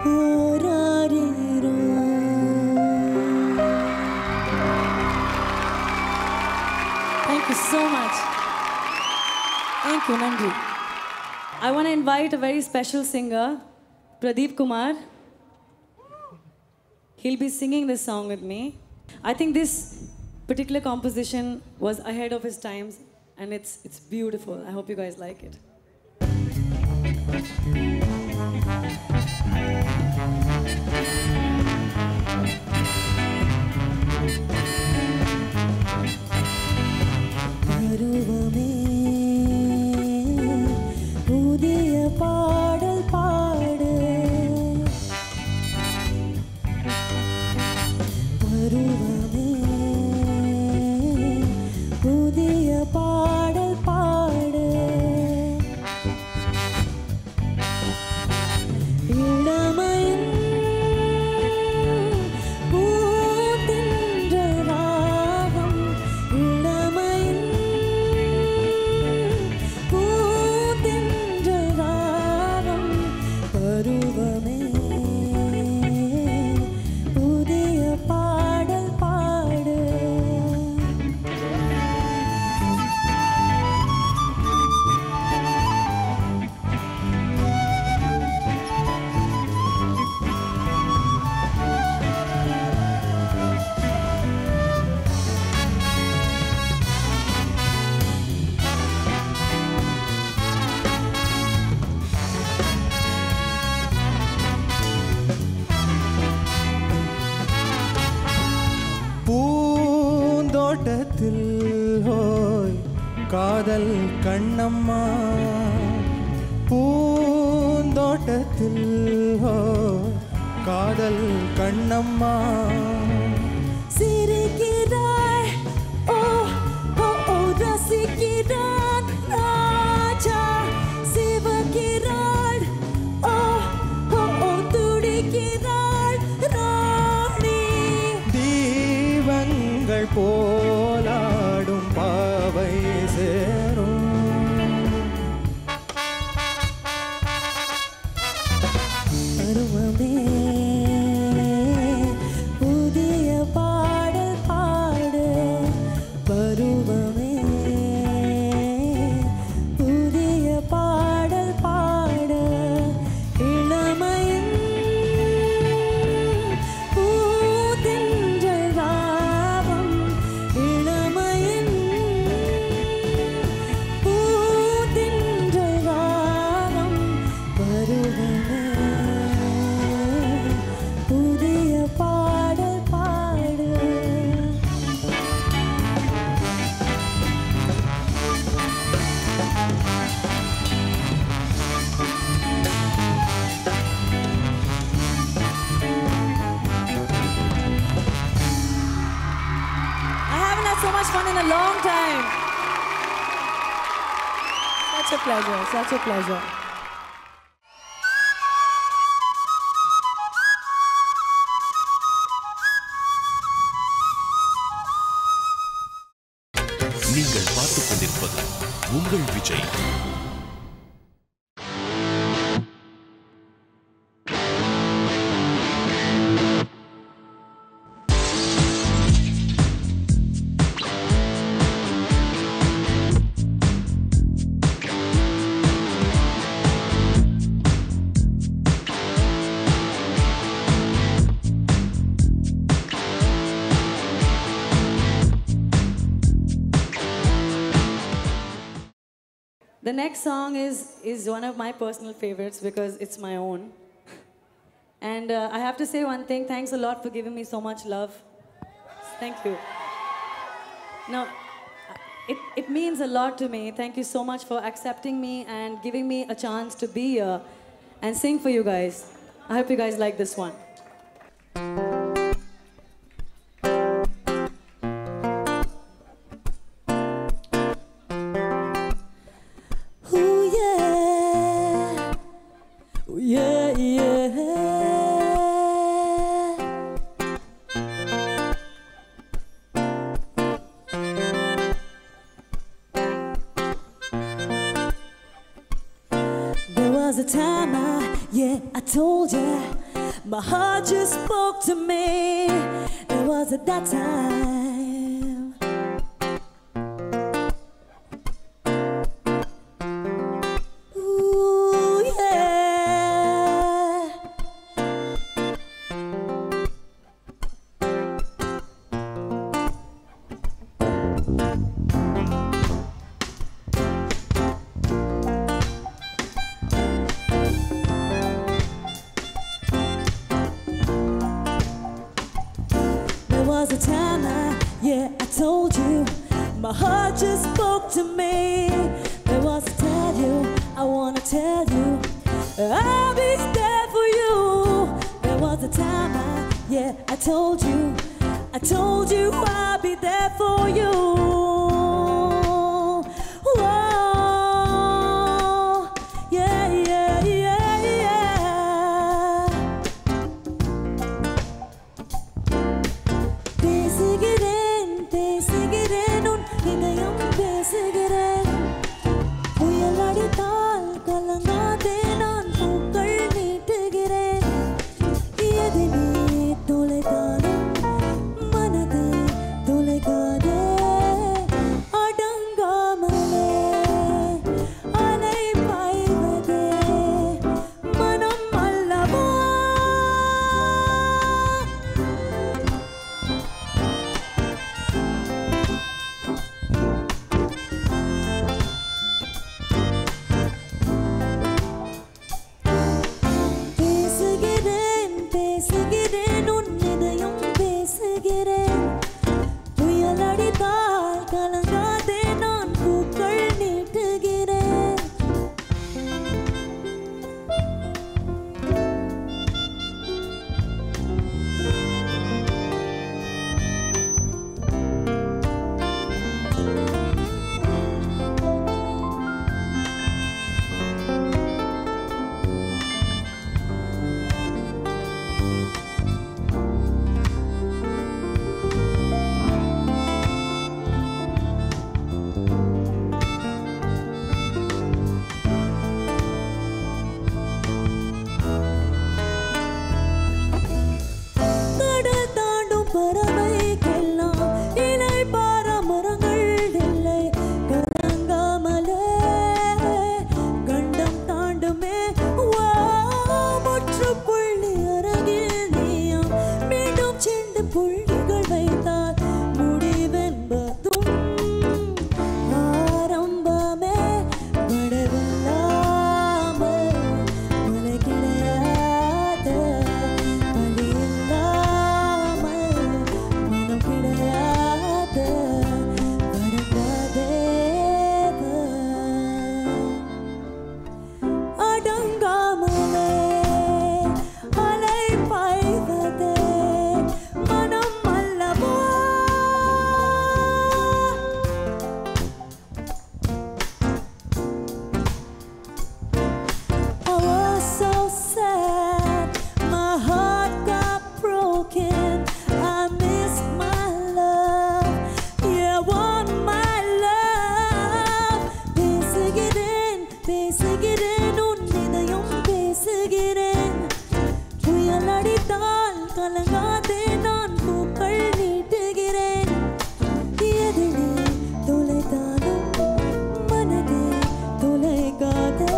ஓராரிரோ Thank you so much. Thank you, Nandri. I want to invite a very special singer, Pradeep Kumar. He'll be singing this song with me. I think this particular composition was ahead of his times and it's, it's beautiful. I hope you guys like it. பருவமே புதிய பாடல் பாடு பருவமே புதிய பாடல் பாடு இளமையின் பூத்தின்ற ராகம் இளமையின் பூத்தின்ற ராகம் பருவமே புதிய பாடல் பாடு பூந்தோட்டத்தில் ஹோய் காதல் கண்ணம்மா பூந்தோட்டத்தில் ஹோய் காதல் கண்ணம்மா சிரிக்கிறாய் ஓ ஓ ஓ ரசிக்கிறான் ராஜா சிவக்கிறாள் ஓ ஓ ஓ துடிக்கிறாள் ராணி தீபங்கள் போலாடும் பாவை சேரும் பருவமே புதிய பாடல் பாடு பருவமே புதிய பாடல் பாடு இளமையின் பூத்தின்றல் ராகம் இளமையின் பூத்தின்றல் ராகம் பருவமே புதிய பாடல் பாடு I haven't had so much fun in a long time. Such a pleasure, such a pleasure. நீங்கள் பார்த்துக் கொண்டிருப்பது உங்கள் Vijay The next song is, is one of my personal favorites because it's my own. And uh, I have to say one thing thanks a lot for giving me so much love. Thank you. Now, it, it means a lot to me. Thank you so much for accepting me and giving me a chance to be here and sing for you guys. I hope you guys like this one. Ooh yeah, Ooh, yeah yeah. There was a time I, yeah, I told ya My heart just spoke to me. It was at that time. Ooh, yeah. There was a time I, yeah, I told you. My heart just spoke to me. There was a tell you, I wanna tell you. I'll be there for you. There was a time I, yeah, I told you. I told you I'll be there for you. Whoa, yeah, yeah, yeah, yeah. பேசுகிறேன் பேசுகிறேன் உன் இதயம் பேசுகிறேன் புயல் அடித்தால் கலங்காதே நான் பூக்கள் நீட்டுகிறேன் எது நீ தொலைத்தாலும் மனது தொலைக்காதே அடங்காமலே அலை பாய்வதே மனம் அல்லவா பேசுகிறேன் பேசுகிறேன் உன் இதயம் பேசுகிறேன் புயல் அடித்தால் கலங்காதே நான் பூக்கள் நீட்டுகிறேன் கடல் தாண்டும் பறவைக்கெல்லாம் இலை பார மரங்கள் இல்லை கலங்காமலே கண்டம் தாண்டுமே வா முற்றுப்புள்ளி அருகில் நீயும் மீண்டும் சென்று புள்ளிகள் வைத்தால் முடிவென்பதும் ஆரம்பமே படவில்லாமல் மலை கிடையாது பலி இல்லாமல் மனம் கிடையாது வருங்காதேவ அடங்காமலே அலை பாய்வதே மனம் அல்லவா I was so sad, my heart got broken. I miss my love, yeah, want my love. பேசுகிறேன் பேசுகிறேன் உன் இதயம் பேசுகிறேன் புயல் அடித்தால் கலங்காதே நான் பூக்கள் நீட்டுகிறேன் எது நீ தொலைத்தாலும் மனதே தொலைக்காதே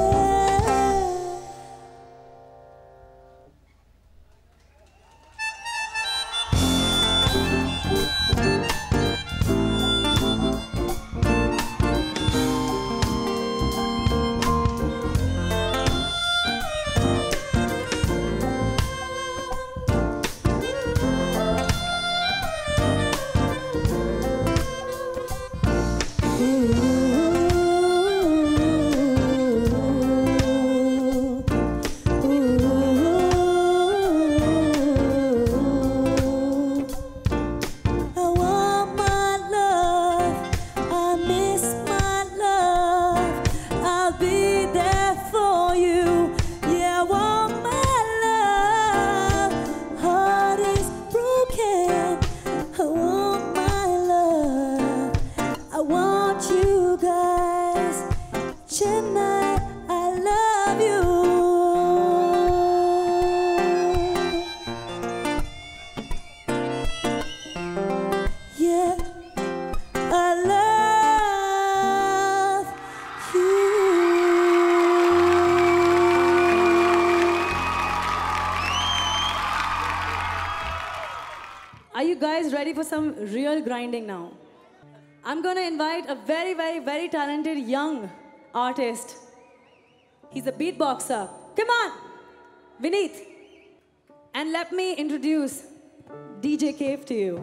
Are you guys ready for some real grinding now? I'm gonna invite a very, very, very talented young artist. He's a beatboxer. Come on, Vineet. And let me introduce DJ Cave to you.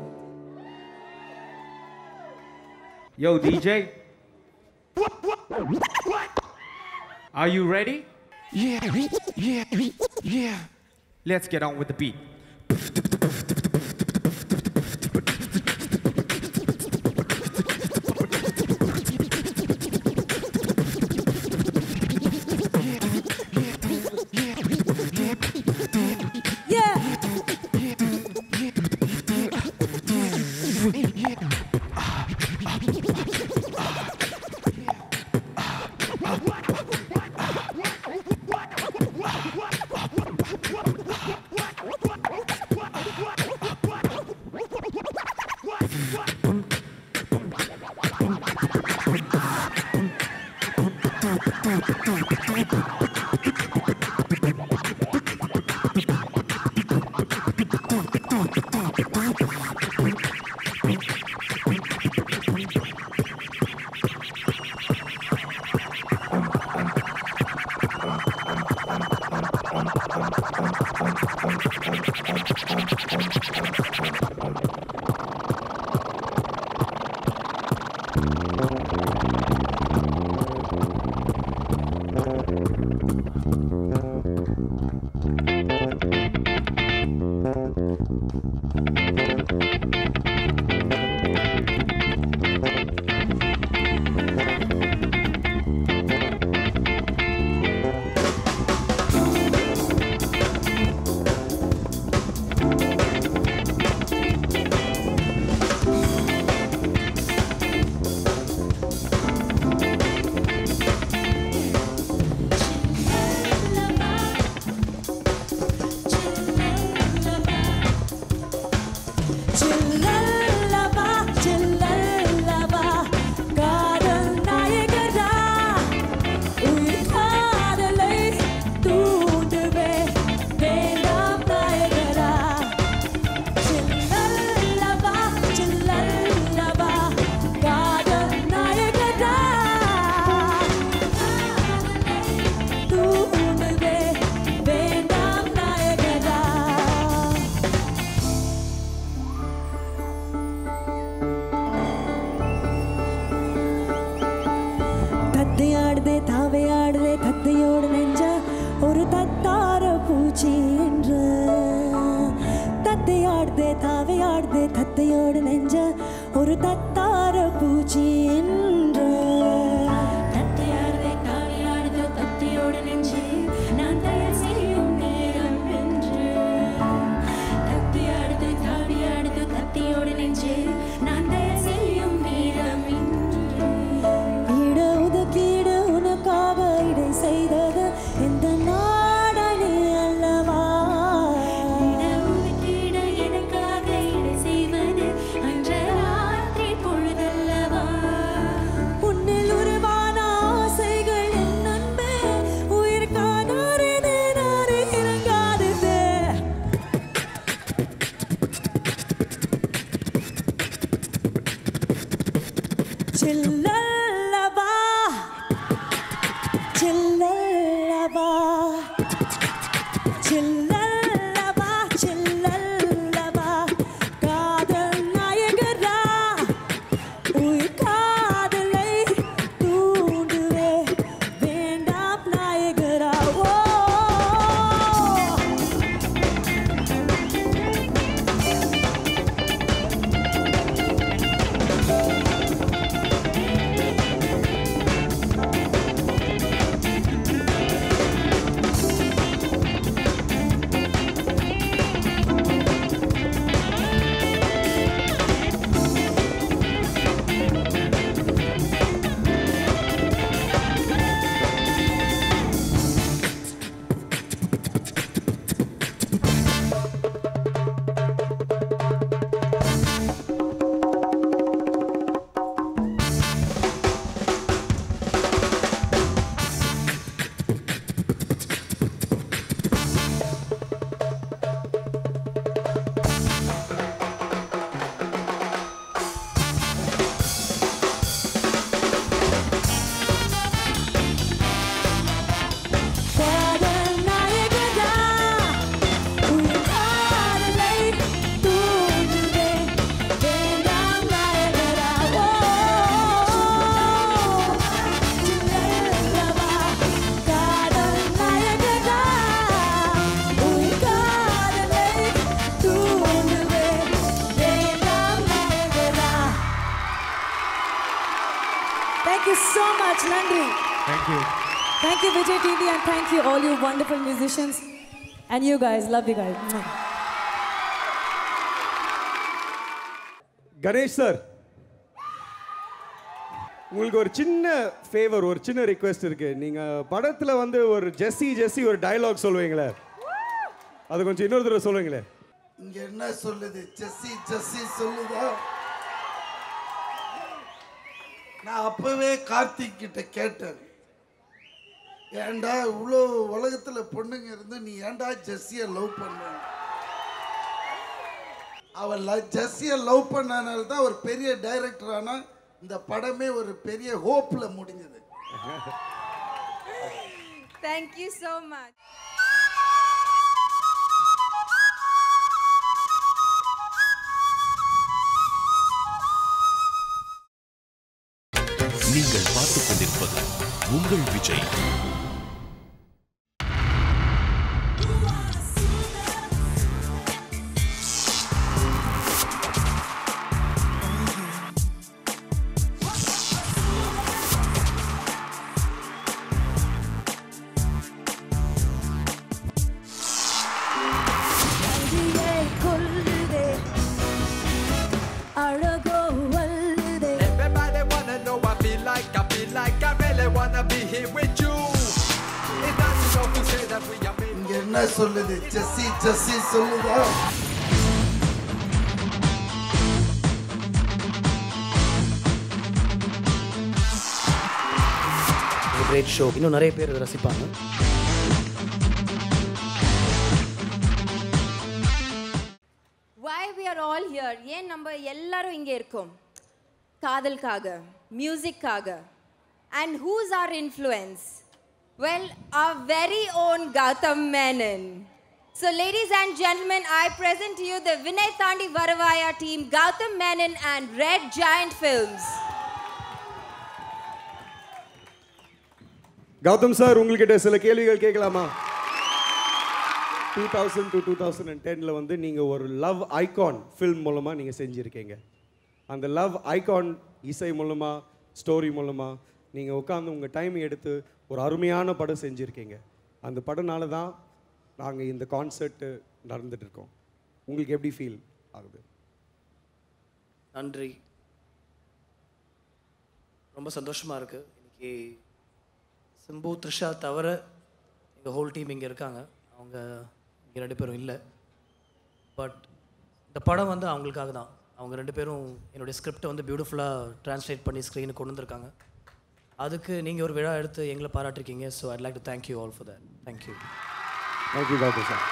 Yo, DJ. Are you ready? Yeah, yeah, yeah. Let's get on with the beat. Yeah. சில்லல்லவா, சில்லல்லவா, காதல் நாயகரா. உயிர் காதலை தூண்டுவே, வேண்டாம் நாயகரா. சில்லல்லவா, சில்லல்லவா, காதல் நாயகரா. தூண்டுவே, வேண்டாம் நாயகரா தத்தையாடுதே தாவையாடுதே தத்தையோடு நெஞ்ச ஒரு தத்தார பூச்சி என்ற தத்தையாடுதே தாவையாடுதே தத்தையோடு நெஞ்ச ஒரு தத்தார பூச்சி என்ற தத்தையாடுதே தாவையாடுதே தத்தையோடு நெஞ்சு நான் தயார் செய்யும் நேரம் என்று தத்தையாடுதே தாவையாடுதே தத்தையோடு நெஞ்சு நான் தயார் செய்யும் நேரம் இட ஒதுக்கீடு உனக்காக இடை செய்தது எந்த நாடனே அல்லவா இட ஒதுக்கீடு எனக்காக இடை செய்வது அன்ற ராத்திரி பொழுதல்லவா Thank you so much, Nandri. Thank you. Thank you, Vijay TV, and thank you, all you wonderful musicians. And you guys, love you guys. Mwah. Ganesh sir உங்களுக்கு ஒரு சின்ன ஃபேவர் ஒரு சின்ன ரிக்வெஸ்ட் இருக்கு நீங்க படத்துல வந்து ஒரு ஜெஸ்ஸி ஜெஸ்ஸி ஒரு டயலாக் சொல்லுவீங்களே அது கொஞ்சம் இன்னொரு தடவை சொல்லுவீங்களே இங்க என்ன சொல்லுது ஜெஸ்ஸி ஜெஸ்ஸி சொல்லுதா நான் அப்பவே கார்த்திக் கிட்ட கேட்டேன் ஏன்டா இவ்வளோ உலகத்துல பொண்ணுங்க இருந்து நீ ஏன்டா ஜெஸ்ஸிய லவ் பண்ண அவன் ஜெஸ்ஸிய லவ் பண்ணனால தான் ஒரு பெரிய டைரக்டர் ஆனா இந்த படமே ஒரு பெரிய ஹோப்ல முடிஞ்சது Thank you so much. நீங்கள் பார்த்துக் கொண்டிருப்பது உங்கள் விஜய் அடியே கொல்லுதே அழகோ வல்லுதே Everybody wanna know I feel like, I feel like I really wanna be here with you. It's not enough to say that we are made. இங்க என்ன சொல்லுது ஜெஸ்ஸி ஜெஸ்ஸி சொல்லுதா ஒரு கிரேட் ஷோ இன்னும் நிறைய பேர் இதை ரசிப்பாங்க why we are all here ஏன் நம்ம எல்லாரும் இங்கே இருக்கோம் காதலுக்காக மியூசிக்காக and who's our influence well our very own Gautam Menon so ladies and gentlemen I present to you the Vinay Thandi Varavaya team Gautam Menon and Red Giant Films Gautham sir உங்ககிட்ட சில கேள்விகள் கேட்கலாமா two thousand to two thousand and டெனில் வந்து நீங்கள் ஒரு love icon film மூலமாக நீங்கள் செஞ்சுருக்கீங்க அந்த லவ் ஐகான் இசை மூலமாக ஸ்டோரி மூலமாக நீங்கள் உட்காந்து உங்கள் டைம் எடுத்து ஒரு அருமையான படம் செஞ்சுருக்கீங்க அந்த படம்னால தான் நாங்கள் இந்த கான்சர்ட்டு நடந்துட்டு இருக்கோம் உங்களுக்கு எப்படி ஃபீல் ஆகுது நன்றி ரொம்ப சந்தோஷமாக இருக்குது இன்னைக்கு சிம்பு த்ரிஷா தவிர எங்கள் ஹோல் டீம் இங்கே இருக்காங்க அவங்க இங்கே ரெண்டு பேரும் இல்லை பட் இந்த படம் வந்து அவங்களுக்காக தான் அவங்க ரெண்டு பேரும் என்னுடைய ஸ்கிரிப்டை வந்து பியூட்டிஃபுல்லாக ட்ரான்ஸ்லேட் பண்ணி ஸ்க்ரீனுக்கு கொண்டு வந்திருக்காங்க அதுக்கு நீங்கள் ஒரு விழா எடுத்து எங்களை பாராட்டிருக்கீங்க so I'd like to thank you all for that thank you thank you Gautham sir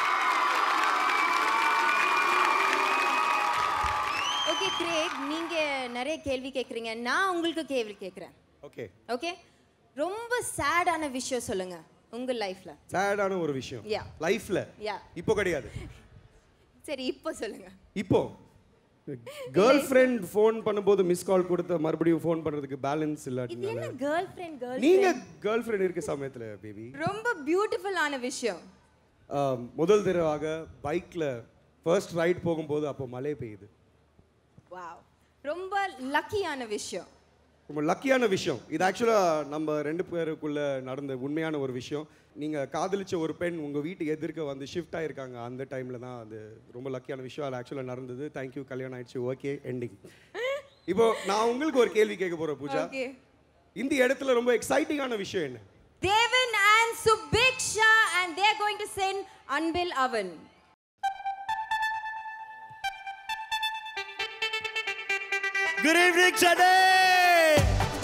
okay கிரேக் நீங்க நிறைய கேள்வி கேட்குறீங்க நான் உங்களுக்கு கேள்வி கேட்குறேன் ஓகே ஓகே ரொம்ப சேடான விஷயம் சொல்லுங்க உங்க லைஃப்ல சேடான ஒரு விஷயம் Yeah. லைஃப்பில் யா இப்போ கிடையாது சரி இப்போ சொல்லுங்க இப்போ கேர்ள் ஃப்ரெண்ட் ஃபோன் பண்ணும்போது மிஸ் கால் கொடுத்த மறுபடியும் ஃபோன் பண்றதுக்கு பேலன்ஸ் இது இல்லாட்டினால என்ன கேர்ள் ஃப்ரெண்ட் கேர்ள் நீங்க கேர்ள் ஃப்ரெண்ட் இருக்க சமயத்துல பேபி ரொம்ப பியூட்டிஃபுல்லான விஷயம் முதல் தடவாக பைக்ல ஃபர்ஸ்ட் ரைட் போகும்போது அப்போ மழை பெய்யுது வாவ் ரொம்ப லக்கியான விஷயம் ரொம்ப லக்கியான விஷயம் இது ஆக்சுவலாக நம்ம ரெண்டு பேருக்குள்ள நடந்த உண்மையான ஒரு விஷயம் நீங்கள் காதலிச்ச ஒரு பெண் உங்கள் வீட்டுக்கு எதிர்க்க வந்து ஷிஃப்ட் ஆயிருக்காங்க அந்த டைமில் தான் அது ரொம்ப லக்கியான விஷயம் அது ஆக்சுவலாக நடந்தது தேங்க்யூ கல்யாணம் ஆயிடுச்சு ஓகே எண்டிங் இப்போ நான் உங்களுக்கு ஒரு கேள்வி கேட்க போகிறேன் பூஜா ஓகே இந்த இடத்துல ரொம்ப எக்ஸைட்டிங்கான விஷயம் என்ன Devan and Subiksha and they going to send அன்பில் அவன் Good evening, Chennai!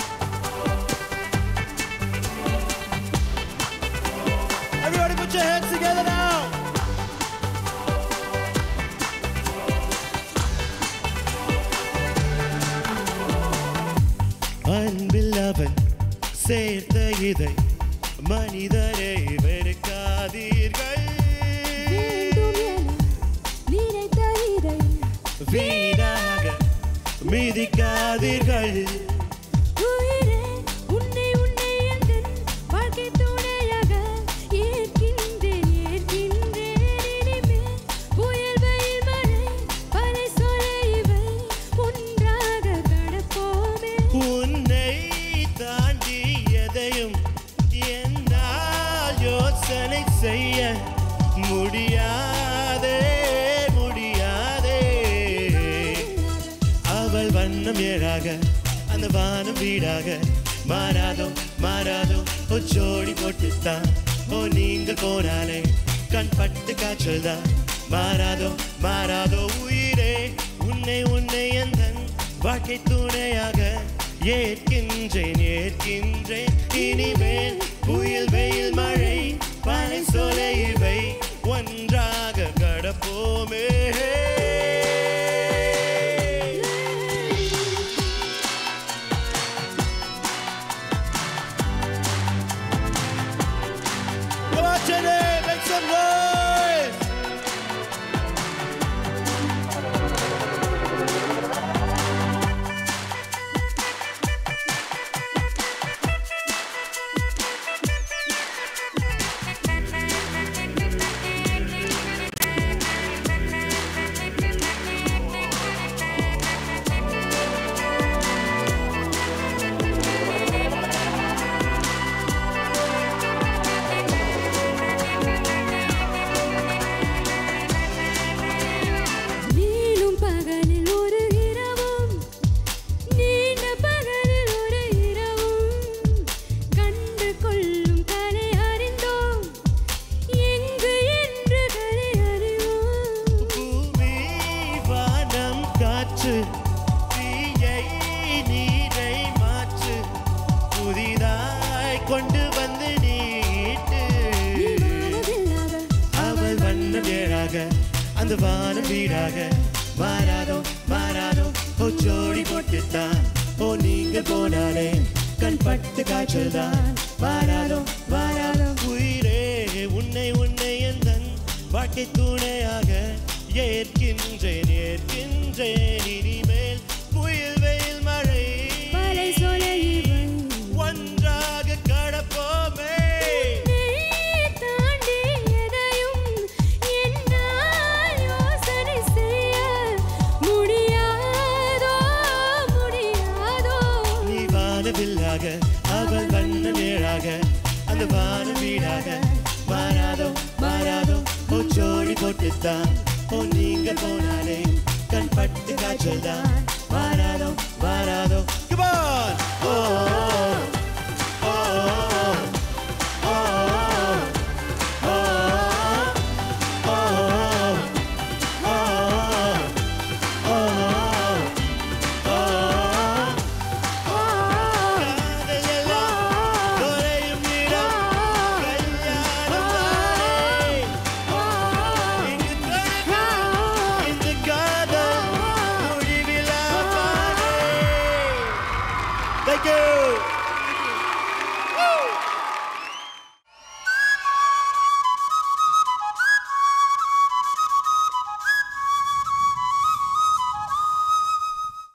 Everybody put your hands together now! அன்பில் அவன் சேர்த்த இதை மனிதரை வெறுக்காதீர்கள் நினைத்த இதை வீணாக மிதிக்காதீர்கள் உயிரே உன்னை உன்னை எந்தன் வாழ்க்கை துணையாக ஏற்கின்றேன் ஏற்கின்றேன் இனிமேல் புயல் வெயில் மழை பனை சொலை இவை ஒன்றாக கடப்போமே உன்னை தான் நேராக அந்த வானம் வீடாக மாறாதோ மாறாதோ ஓ ஜோடி போட்டுத்தான் ஓ நீங்கள் போனாலே கண் பட்டு காய்ச்சல் தான் மாறாதோ மாறாதோ உயிரே உன்னை உன்னை எந்தன் வாழ்க்கை துணையாக ஏற்கின்றேன் ஏற்கின்றேன் இனிமேல் புயல் வெயில் மழை பனை சோலை இவை ஒன்றாக கடப்போமே Come on, Jenny, make some noise. நீளும் பகலில் ஒரு இரவும் நீண்ட பகலில் ஒரு இரவும் கண்டு கொள்ளும் கலை அறிந்தோம் எங்கு என்று கலை அறிவோம் பூமி வானம் காற்று தீயை நீரை மாற்று புதிதாய் கொண்டு வந்து நீட்டு அவள் வண்ணம் ஏழாக அந்த வானம் வீடாக மாறாதோ மாறாதோ ஓ ஜோடி போட்டுத்தான் ஓ நீங்கள் போனாலே கண் பட்டு காய்ச்சல் தான் மாறாதோ மாறாதோ உயிரே உன்னை உன்னை எந்தன் வாழ்க்கை துணையாக ஏற்கின்றேன் ஏற்கின்றேன் இனிமேல் புயல் வெயில் மழை பலை சொலை இவை ஒன்றாக கடப்போமே தாண்டி எதையும் என்னால் யோசனை செய்ய முடியாதோ முடியாதோ நீ வானவில்லாக அவள் வண்ண நேராக அந்த வான வீடாக மாறாதோ மாறாதோ ஓ ஜோடி போட்டுத்தான் ஓ நீங்க போனாலே கண் பட்டு காய்ச்சல் தான் மாறாதோ மாறாதோ Come on! Oh, oh, oh.